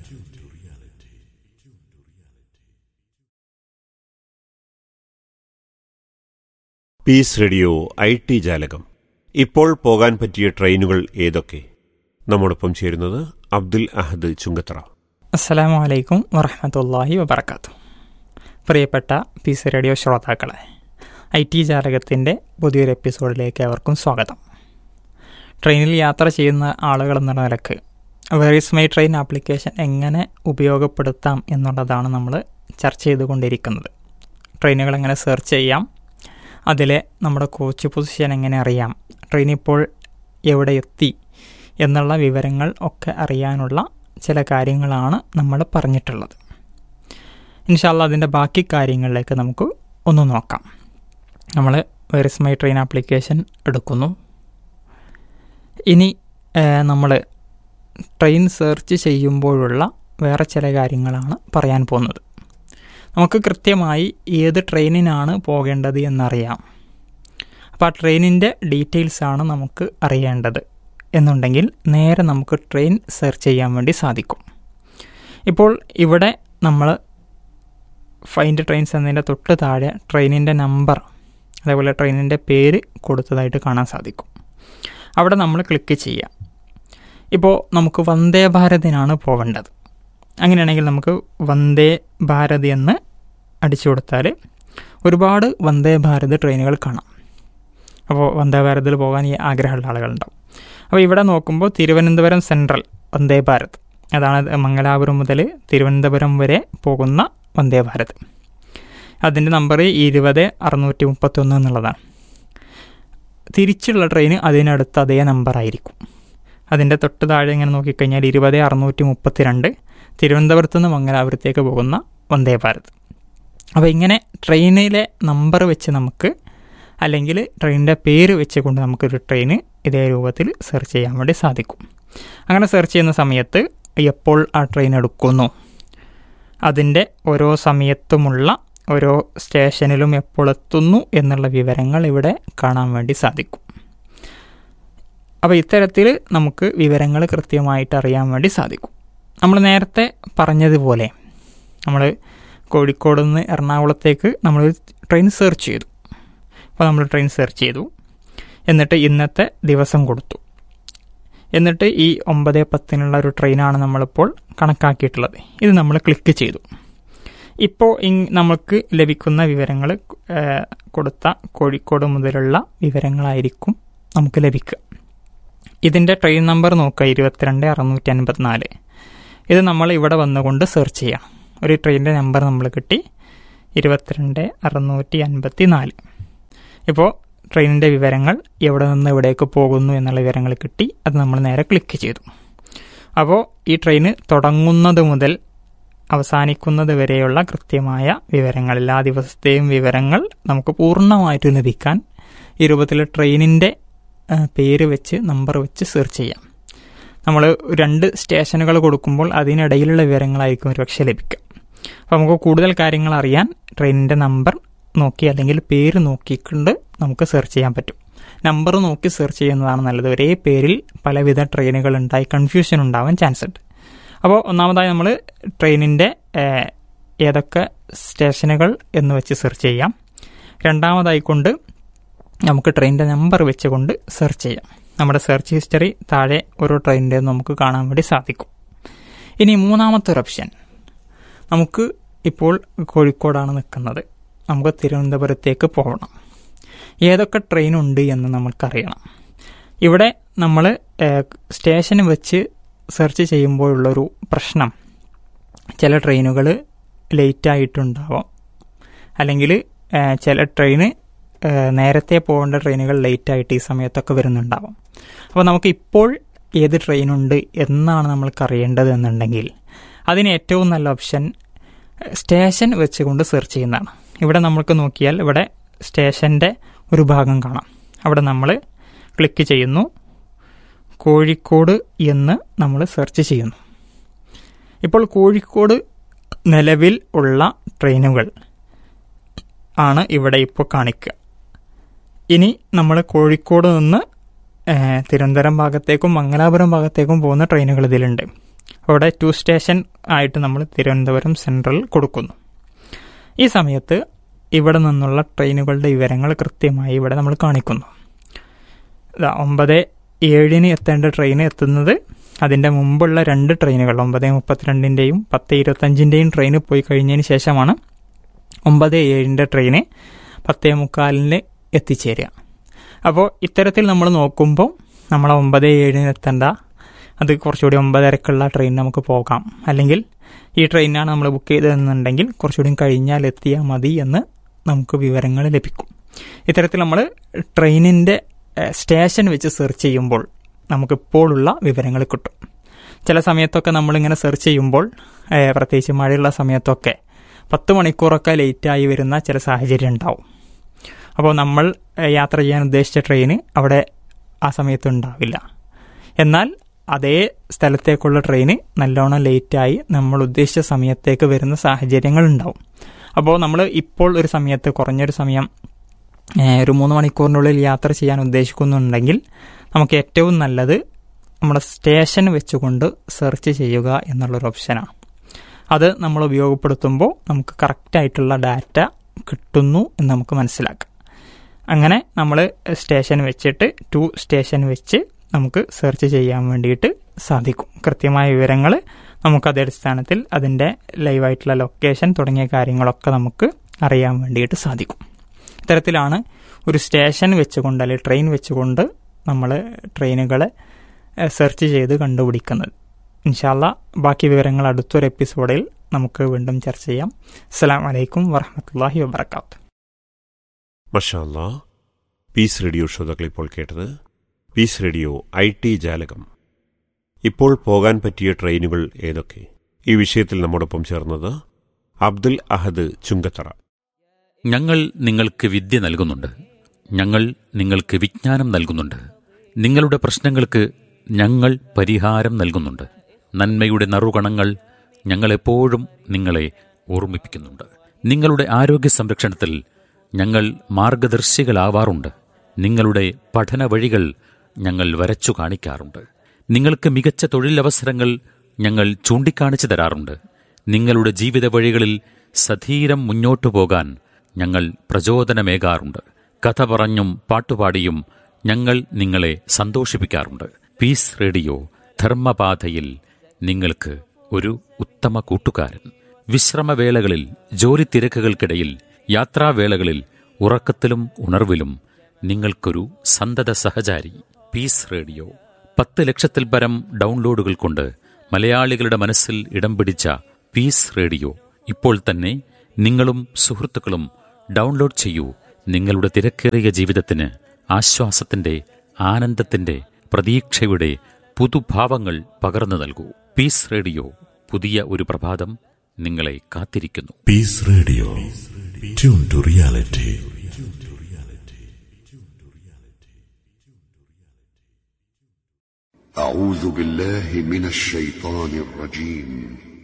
Peace Radio I T ജാലകം ഇപ്പോൾ പോകാൻ പറ്റിയ ട്രെയിനുകൾ ഏതൊക്കെ നമ്മോടൊപ്പം ചേരുന്നത് അബ്ദുൽ അഹദ് ചുങ്കത്തറ അസ്സലാമു അലൈക്കും വറഹമത്തല്ലാഹി വബർക്കാത്തു പ്രിയപ്പെട്ട പീസ് റേഡിയോ ശ്രോതാക്കളെ ഐ ടി ജാലകത്തിൻ്റെ പുതിയൊരു എപ്പിസോഡിലേക്ക് അവർക്കും സ്വാഗതം ട്രെയിനിൽ യാത്ര ചെയ്യുന്ന ആളുകൾ എന്ന നിലക്ക് വേറീസ് മൈ ട്രെയിൻ ആപ്ലിക്കേഷൻ എങ്ങനെ ഉപയോഗപ്പെടുത്താം എന്നുള്ളതാണ് നമ്മൾ ചർച്ച ചെയ്തുകൊണ്ടിരിക്കുന്നത് ട്രെയിനുകൾ എങ്ങനെ സെർച്ച് ചെയ്യാം അതിലെ നമ്മുടെ കോച്ച് പൊസിഷൻ എങ്ങനെ അറിയാം ട്രെയിൻ ഇപ്പോൾ എവിടെ എത്തി എന്നുള്ള വിവരങ്ങൾ ഒക്കെ അറിയാനുള്ള ചില കാര്യങ്ങളാണ് നമ്മൾ പറഞ്ഞിട്ടുള്ളത് ഇൻഷാല്ല അതിൻ്റെ ബാക്കി കാര്യങ്ങളിലേക്ക് നമുക്ക് ഒന്ന് നോക്കാം നമ്മൾ വേറിസ് മൈ ട്രെയിൻ ആപ്ലിക്കേഷൻ എടുക്കുന്നു ഇനി നമ്മൾ ട്രെയിൻ സെർച്ച് ചെയ്യുമ്പോഴുള്ള വേറെ ചില കാര്യങ്ങളാണ് പറയാൻ പോകുന്നത് നമുക്ക് കൃത്യമായി ഏത് ട്രെയിനിനാണ് പോകേണ്ടത് എന്നറിയാം അപ്പോൾ ആ ട്രെയിനിൻ്റെ ഡീറ്റെയിൽസാണ് നമുക്ക് അറിയേണ്ടത് എന്നുണ്ടെങ്കിൽ നേരെ നമുക്ക് ട്രെയിൻ സെർച്ച് ചെയ്യാൻ വേണ്ടി സാധിക്കും ഇപ്പോൾ ഇവിടെ നമ്മൾ ഫൈൻഡ് ട്രെയിൻസ് എന്നതിൻ്റെ തൊട്ട് താഴെ ട്രെയിനിൻ്റെ നമ്പർ അതേപോലെ ട്രെയിനിൻ്റെ പേര് കൊടുത്തതായിട്ട് കാണാൻ സാധിക്കും അവിടെ നമ്മൾ ക്ലിക്ക് ചെയ്യാം ഇപ്പോൾ നമുക്ക് വന്ദേ ഭാരതിനാണ് പോകേണ്ടത് അങ്ങനെയാണെങ്കിൽ നമുക്ക് വന്ദേ ഭാരത് എന്ന് അടിച്ചു കൊടുത്താൽ ഒരുപാട് വന്ദേ ഭാരത് ട്രെയിനുകൾ കാണാം അപ്പോൾ വന്ദേ ഭാരതിൽ പോകാൻ ഈ ആഗ്രഹമുള്ള ആളുകളുണ്ടാവും അപ്പോൾ ഇവിടെ നോക്കുമ്പോൾ തിരുവനന്തപുരം സെൻട്രൽ വന്ദേ ഭാരത് അതാണ് മംഗലാപുരം മുതൽ തിരുവനന്തപുരം വരെ പോകുന്ന വന്ദേ ഭാരത് അതിൻ്റെ നമ്പർ ഇരുപത് അറുന്നൂറ്റി മുപ്പത്തൊന്ന് എന്നുള്ളതാണ് തിരിച്ചുള്ള ട്രെയിൻ അതിനടുത്ത് അതേ നമ്പർ ആയിരിക്കും അതിൻ്റെ തൊട്ട് താഴെ ഇങ്ങനെ നോക്കിക്കഴിഞ്ഞാൽ ഇരുപത് അറുന്നൂറ്റി മുപ്പത്തി രണ്ട് തിരുവനന്തപുരത്ത് നിന്ന് മംഗലാപുരത്തേക്ക് പോകുന്ന വന്ദേ ഭാരത് അപ്പോൾ ഇങ്ങനെ ട്രെയിനിലെ നമ്പർ വെച്ച് നമുക്ക് അല്ലെങ്കിൽ ട്രെയിനിൻ്റെ പേര് വെച്ചുകൊണ്ട് നമുക്കൊരു ട്രെയിന് ഇതേ രൂപത്തിൽ സെർച്ച് ചെയ്യാൻ വേണ്ടി സാധിക്കും അങ്ങനെ സെർച്ച് ചെയ്യുന്ന സമയത്ത് എപ്പോൾ ആ ട്രെയിൻ എടുക്കുന്നു അതിൻ്റെ ഓരോ സമയത്തുമുള്ള ഓരോ സ്റ്റേഷനിലും എപ്പോൾ എത്തുന്നു എന്നുള്ള വിവരങ്ങൾ ഇവിടെ കാണാൻ വേണ്ടി സാധിക്കും അപ്പോൾ ഇത്തരത്തിൽ നമുക്ക് വിവരങ്ങൾ കൃത്യമായിട്ട് അറിയാൻ വേണ്ടി സാധിക്കും നമ്മൾ നേരത്തെ പറഞ്ഞതുപോലെ നമ്മൾ കോഴിക്കോട് നിന്ന് എറണാകുളത്തേക്ക് നമ്മൾ ട്രെയിൻ സെർച്ച് ചെയ്തു അപ്പോൾ നമ്മൾ ട്രെയിൻ സെർച്ച് ചെയ്തു എന്നിട്ട് ഇന്നത്തെ ദിവസം കൊടുത്തു എന്നിട്ട് ഈ ഒമ്പത് പത്തിനുള്ള ഒരു ട്രെയിനാണ് നമ്മളിപ്പോൾ കണക്കാക്കിയിട്ടുള്ളത് ഇത് നമ്മൾ ക്ലിക്ക് ചെയ്തു ഇപ്പോൾ നമുക്ക് ലഭിക്കുന്ന വിവരങ്ങൾ കൊടുത്ത കോഴിക്കോട് മുതലുള്ള വിവരങ്ങളായിരിക്കും നമുക്ക് ലഭിക്കുക ഇതിൻ്റെ ട്രെയിൻ നമ്പർ നോക്കുക ഇരുപത്തിരണ്ട് അറുന്നൂറ്റി അൻപത്തിനാല് ഇത് നമ്മൾ ഇവിടെ വന്നുകൊണ്ട് സെർച്ച് ചെയ്യണം ഒരു ട്രെയിനിൻ്റെ നമ്പർ നമ്മൾ കിട്ടി ഇരുപത്തിരണ്ട് അറുന്നൂറ്റി അൻപത്തി നാല് ഇപ്പോൾ ട്രെയിനിൻ്റെ വിവരങ്ങൾ എവിടെ നിന്ന് എവിടേക്ക് പോകുന്നു എന്നുള്ള വിവരങ്ങൾ കിട്ടി അത് നമ്മൾ നേരെ ക്ലിക്ക് ചെയ്തു അപ്പോൾ ഈ ട്രെയിന് തുടങ്ങുന്നത് മുതൽ അവസാനിക്കുന്നത് വരെയുള്ള കൃത്യമായ വിവരങ്ങൾ എല്ലാ ദിവസത്തെയും വിവരങ്ങൾ നമുക്ക് പൂർണ്ണമായിട്ട് ലഭിക്കാൻ ഈ രൂപത്തിൽ ട്രെയിനിൻ്റെ പേര് വെച്ച് നമ്പർ വെച്ച് സെർച്ച് ചെയ്യാം നമ്മൾ രണ്ട് സ്റ്റേഷനുകൾ കൊടുക്കുമ്പോൾ അതിനിടയിലുള്ള വിവരങ്ങളായിരിക്കും ഒരുപക്ഷെ ലഭിക്കുക അപ്പോൾ നമുക്ക് കൂടുതൽ കാര്യങ്ങൾ അറിയാൻ ട്രെയിനിൻ്റെ നമ്പർ നോക്കി അല്ലെങ്കിൽ പേര് നോക്കിക്കൊണ്ട് നമുക്ക് സെർച്ച് ചെയ്യാൻ പറ്റും നമ്പർ നോക്കി സെർച്ച് ചെയ്യുന്നതാണ് നല്ലത് ഒരേ പേരിൽ പലവിധ ട്രെയിനുകൾ ഉണ്ടായി കൺഫ്യൂഷൻ ഉണ്ടാവാൻ ചാൻസ് ഉണ്ട് അപ്പോൾ ഒന്നാമതായി നമ്മൾ ട്രെയിനിൻ്റെ ഏതൊക്കെ സ്റ്റേഷനുകൾ എന്ന് വെച്ച് സെർച്ച് ചെയ്യാം രണ്ടാമതായി കൊണ്ട് നമുക്ക് ട്രെയിനിൻ്റെ നമ്പർ വെച്ചുകൊണ്ട് സെർച്ച് ചെയ്യാം നമ്മുടെ സെർച്ച് ഹിസ്റ്ററി താഴെ ഓരോ ട്രെയിനിൻ്റെ നമുക്ക് കാണാൻ വേണ്ടി സാധിക്കും ഇനി മൂന്നാമത്തെ ഒരു ഓപ്ഷൻ നമുക്ക് ഇപ്പോൾ കോഴിക്കോടാണ് നിൽക്കുന്നത് നമുക്ക് തിരുവനന്തപുരത്തേക്ക് പോകണം ഏതൊക്കെ ട്രെയിൻ ഉണ്ട് എന്ന് നമുക്കറിയണം ഇവിടെ നമ്മൾ സ്റ്റേഷൻ വെച്ച് സെർച്ച് ചെയ്യുമ്പോഴുള്ളൊരു പ്രശ്നം ചില ട്രെയിനുകൾ ലേറ്റായിട്ടുണ്ടാവാം അല്ലെങ്കിൽ ചില ട്രെയിന് നേരത്തെ പോകേണ്ട ട്രെയിനുകൾ ലേറ്റായിട്ട് ഈ സമയത്തൊക്കെ വരുന്നുണ്ടാവാം അപ്പോൾ നമുക്ക് ഇപ്പോൾ ഏത് ട്രെയിനുണ്ട് എന്നാണ് നമ്മൾക്ക് അറിയേണ്ടത് എന്നുണ്ടെങ്കിൽ അതിന് ഏറ്റവും നല്ല ഓപ്ഷൻ സ്റ്റേഷൻ വെച്ചുകൊണ്ട് സെർച്ച് ചെയ്യുന്നതാണ് ഇവിടെ നമ്മൾക്ക് നോക്കിയാൽ ഇവിടെ സ്റ്റേഷൻ്റെ ഒരു ഭാഗം കാണാം അവിടെ നമ്മൾ ക്ലിക്ക് ചെയ്യുന്നു കോഴിക്കോട് എന്ന് നമ്മൾ സെർച്ച് ചെയ്യുന്നു ഇപ്പോൾ കോഴിക്കോട് നിലവിൽ ഉള്ള ട്രെയിനുകൾ ആണ് ഇവിടെ ഇപ്പോൾ കാണിക്കുക ഇനി നമ്മൾ കോഴിക്കോട് നിന്ന് തിരുവനന്തപുരം ഭാഗത്തേക്കും മംഗലാപുരം ഭാഗത്തേക്കും പോകുന്ന ട്രെയിനുകൾ ഇതിലുണ്ട് അവിടെ ടു സ്റ്റേഷൻ ആയിട്ട് നമ്മൾ തിരുവനന്തപുരം സെൻട്രൽ കൊടുക്കുന്നു ഈ സമയത്ത് ഇവിടെ നിന്നുള്ള ട്രെയിനുകളുടെ വിവരങ്ങൾ കൃത്യമായി ഇവിടെ നമ്മൾ കാണിക്കുന്നു ഒമ്പത് ഏഴിന് എത്തേണ്ട ട്രെയിൻ എത്തുന്നത് അതിൻ്റെ മുമ്പുള്ള രണ്ട് ട്രെയിനുകൾ ഒമ്പത് മുപ്പത്തിരണ്ടിൻ്റെയും പത്ത് ഇരുപത്തഞ്ചിൻ്റെയും ട്രെയിൻ പോയി കഴിഞ്ഞതിന് ശേഷമാണ് ഒമ്പത് ഏഴിൻ്റെ ട്രെയിന് പത്തേ മുക്കാലിന് എത്തിച്ചേരുക അപ്പോൾ ഇത്തരത്തിൽ നമ്മൾ നോക്കുമ്പോൾ നമ്മൾ ഒമ്പത് ഏഴിന് എത്തേണ്ട അത് കുറച്ചുകൂടി ഒമ്പതരക്കുള്ള ട്രെയിൻ നമുക്ക് പോകാം അല്ലെങ്കിൽ ഈ ട്രെയിനാണ് നമ്മൾ ബുക്ക് ചെയ്തതെന്നുണ്ടെങ്കിൽ കുറച്ചുകൂടി കഴിഞ്ഞാൽ എത്തിയാൽ മതി എന്ന് നമുക്ക് വിവരങ്ങൾ ലഭിക്കും ഇത്തരത്തിൽ നമ്മൾ ട്രെയിനിൻ്റെ സ്റ്റേഷൻ വെച്ച് സെർച്ച് ചെയ്യുമ്പോൾ നമുക്കിപ്പോഴുള്ള വിവരങ്ങൾ കിട്ടും ചില സമയത്തൊക്കെ നമ്മളിങ്ങനെ സെർച്ച് ചെയ്യുമ്പോൾ പ്രത്യേകിച്ച് മഴയുള്ള സമയത്തൊക്കെ പത്ത് മണിക്കൂറൊക്കെ ലേറ്റായി വരുന്ന ചില സാഹചര്യം ഉണ്ടാവും അപ്പോൾ നമ്മൾ യാത്ര ചെയ്യാൻ ഉദ്ദേശിച്ച ട്രെയിന് അവിടെ ആ സമയത്ത് ഉണ്ടാവില്ല എന്നാൽ അതേ സ്ഥലത്തേക്കുള്ള ട്രെയിന് നല്ലോണം ലേറ്റായി നമ്മൾ ഉദ്ദേശിച്ച സമയത്തേക്ക് വരുന്ന സാഹചര്യങ്ങൾ ഉണ്ടാവും അപ്പോൾ നമ്മൾ ഇപ്പോൾ ഒരു സമയത്ത് കുറഞ്ഞൊരു സമയം ഒരു മൂന്ന് മണിക്കൂറിനുള്ളിൽ യാത്ര ചെയ്യാൻ ഉദ്ദേശിക്കുന്നുണ്ടെങ്കിൽ നമുക്ക് ഏറ്റവും നല്ലത് നമ്മുടെ സ്റ്റേഷൻ വെച്ചുകൊണ്ട് സെർച്ച് ചെയ്യുക എന്നുള്ളൊരു ഓപ്ഷനാണ് അത് നമ്മൾ ഉപയോഗപ്പെടുത്തുമ്പോൾ നമുക്ക് കറക്റ്റായിട്ടുള്ള ഡാറ്റ കിട്ടുന്നു എന്ന് നമുക്ക് മനസ്സിലാക്കാം അങ്ങനെ നമ്മൾ സ്റ്റേഷൻ വെച്ചിട്ട് ടു സ്റ്റേഷൻ വെച്ച് നമുക്ക് സെർച്ച് ചെയ്യാൻ വേണ്ടിയിട്ട് സാധിക്കും കൃത്യമായ വിവരങ്ങൾ നമുക്ക് അതേ അടിസ്ഥാനത്തിൽ അതിൻ്റെ ലൈവായിട്ടുള്ള ലൊക്കേഷൻ തുടങ്ങിയ കാര്യങ്ങളൊക്കെ നമുക്ക് അറിയാൻ വേണ്ടിയിട്ട് സാധിക്കും ഇത്തരത്തിലാണ് ഒരു സ്റ്റേഷൻ വെച്ചുകൊണ്ട് അല്ലെങ്കിൽ ട്രെയിൻ വെച്ചുകൊണ്ട് നമ്മൾ ട്രെയിനുകളെ സെർച്ച് ചെയ്ത് കണ്ടുപിടിക്കുന്നത് ഇൻഷാല്ല ബാക്കി വിവരങ്ങൾ അടുത്തൊരു എപ്പിസോഡിൽ നമുക്ക് വീണ്ടും ചർച്ച ചെയ്യാം അസ്സാം വലൈക്കും വറഹമത്തല്ലാഹി വബർക്കാത്തു മഷാല്ല പീസ് റേഡിയോ ശ്രോതാക്കൾ ഇപ്പോൾ കേട്ടത് പീസ് റേഡിയോ ഐ ടി ജാലകം ഇപ്പോൾ പോകാൻ പറ്റിയ ട്രെയിനുകൾ ഏതൊക്കെ ഈ വിഷയത്തിൽ നമ്മോടൊപ്പം ചേർന്നത് അബ്ദുൽ അഹദ് ചുങ്കത്തറ ഞങ്ങൾ നിങ്ങൾക്ക് വിദ്യ നൽകുന്നുണ്ട് ഞങ്ങൾ നിങ്ങൾക്ക് വിജ്ഞാനം നൽകുന്നുണ്ട് നിങ്ങളുടെ പ്രശ്നങ്ങൾക്ക് ഞങ്ങൾ പരിഹാരം നൽകുന്നുണ്ട് നന്മയുടെ നറുകണങ്ങൾ ഞങ്ങളെപ്പോഴും നിങ്ങളെ ഓർമ്മിപ്പിക്കുന്നുണ്ട് നിങ്ങളുടെ ആരോഗ്യ സംരക്ഷണത്തിൽ ഞങ്ങൾ മാർഗദർശികളാവാറുണ്ട് നിങ്ങളുടെ പഠന വഴികൾ ഞങ്ങൾ വരച്ചു കാണിക്കാറുണ്ട് നിങ്ങൾക്ക് മികച്ച തൊഴിലവസരങ്ങൾ ഞങ്ങൾ ചൂണ്ടിക്കാണിച്ചു തരാറുണ്ട് നിങ്ങളുടെ ജീവിത വഴികളിൽ സധീരം മുന്നോട്ടു പോകാൻ ഞങ്ങൾ പ്രചോദനമേകാറുണ്ട് കഥ പറഞ്ഞും പാട്ടുപാടിയും ഞങ്ങൾ നിങ്ങളെ സന്തോഷിപ്പിക്കാറുണ്ട് പീസ് റേഡിയോ ധർമ്മപാതയിൽ നിങ്ങൾക്ക് ഒരു ഉത്തമ കൂട്ടുകാരൻ വിശ്രമവേളകളിൽ ജോലി തിരക്കുകൾക്കിടയിൽ യാത്രാവേളകളിൽ ഉറക്കത്തിലും ഉണർവിലും നിങ്ങൾക്കൊരു സന്തത സഹചാരി പീസ് റേഡിയോ പത്ത് ലക്ഷത്തിൽ പരം ഡൗൺലോഡുകൾ കൊണ്ട് മലയാളികളുടെ മനസ്സിൽ ഇടം പിടിച്ച പീസ് റേഡിയോ ഇപ്പോൾ തന്നെ നിങ്ങളും സുഹൃത്തുക്കളും ഡൗൺലോഡ് ചെയ്യൂ നിങ്ങളുടെ തിരക്കേറിയ ജീവിതത്തിന് ആശ്വാസത്തിന്റെ ആനന്ദത്തിന്റെ പ്രതീക്ഷയുടെ പുതുഭാവങ്ങൾ പകർന്നു നൽകൂ പീസ് റേഡിയോ പുതിയ ഒരു പ്രഭാതം നിങ്ങളെ കാത്തിരിക്കുന്നു Peace Radio. Tune to reality. أعوذ بالله من الشيطان الرجيم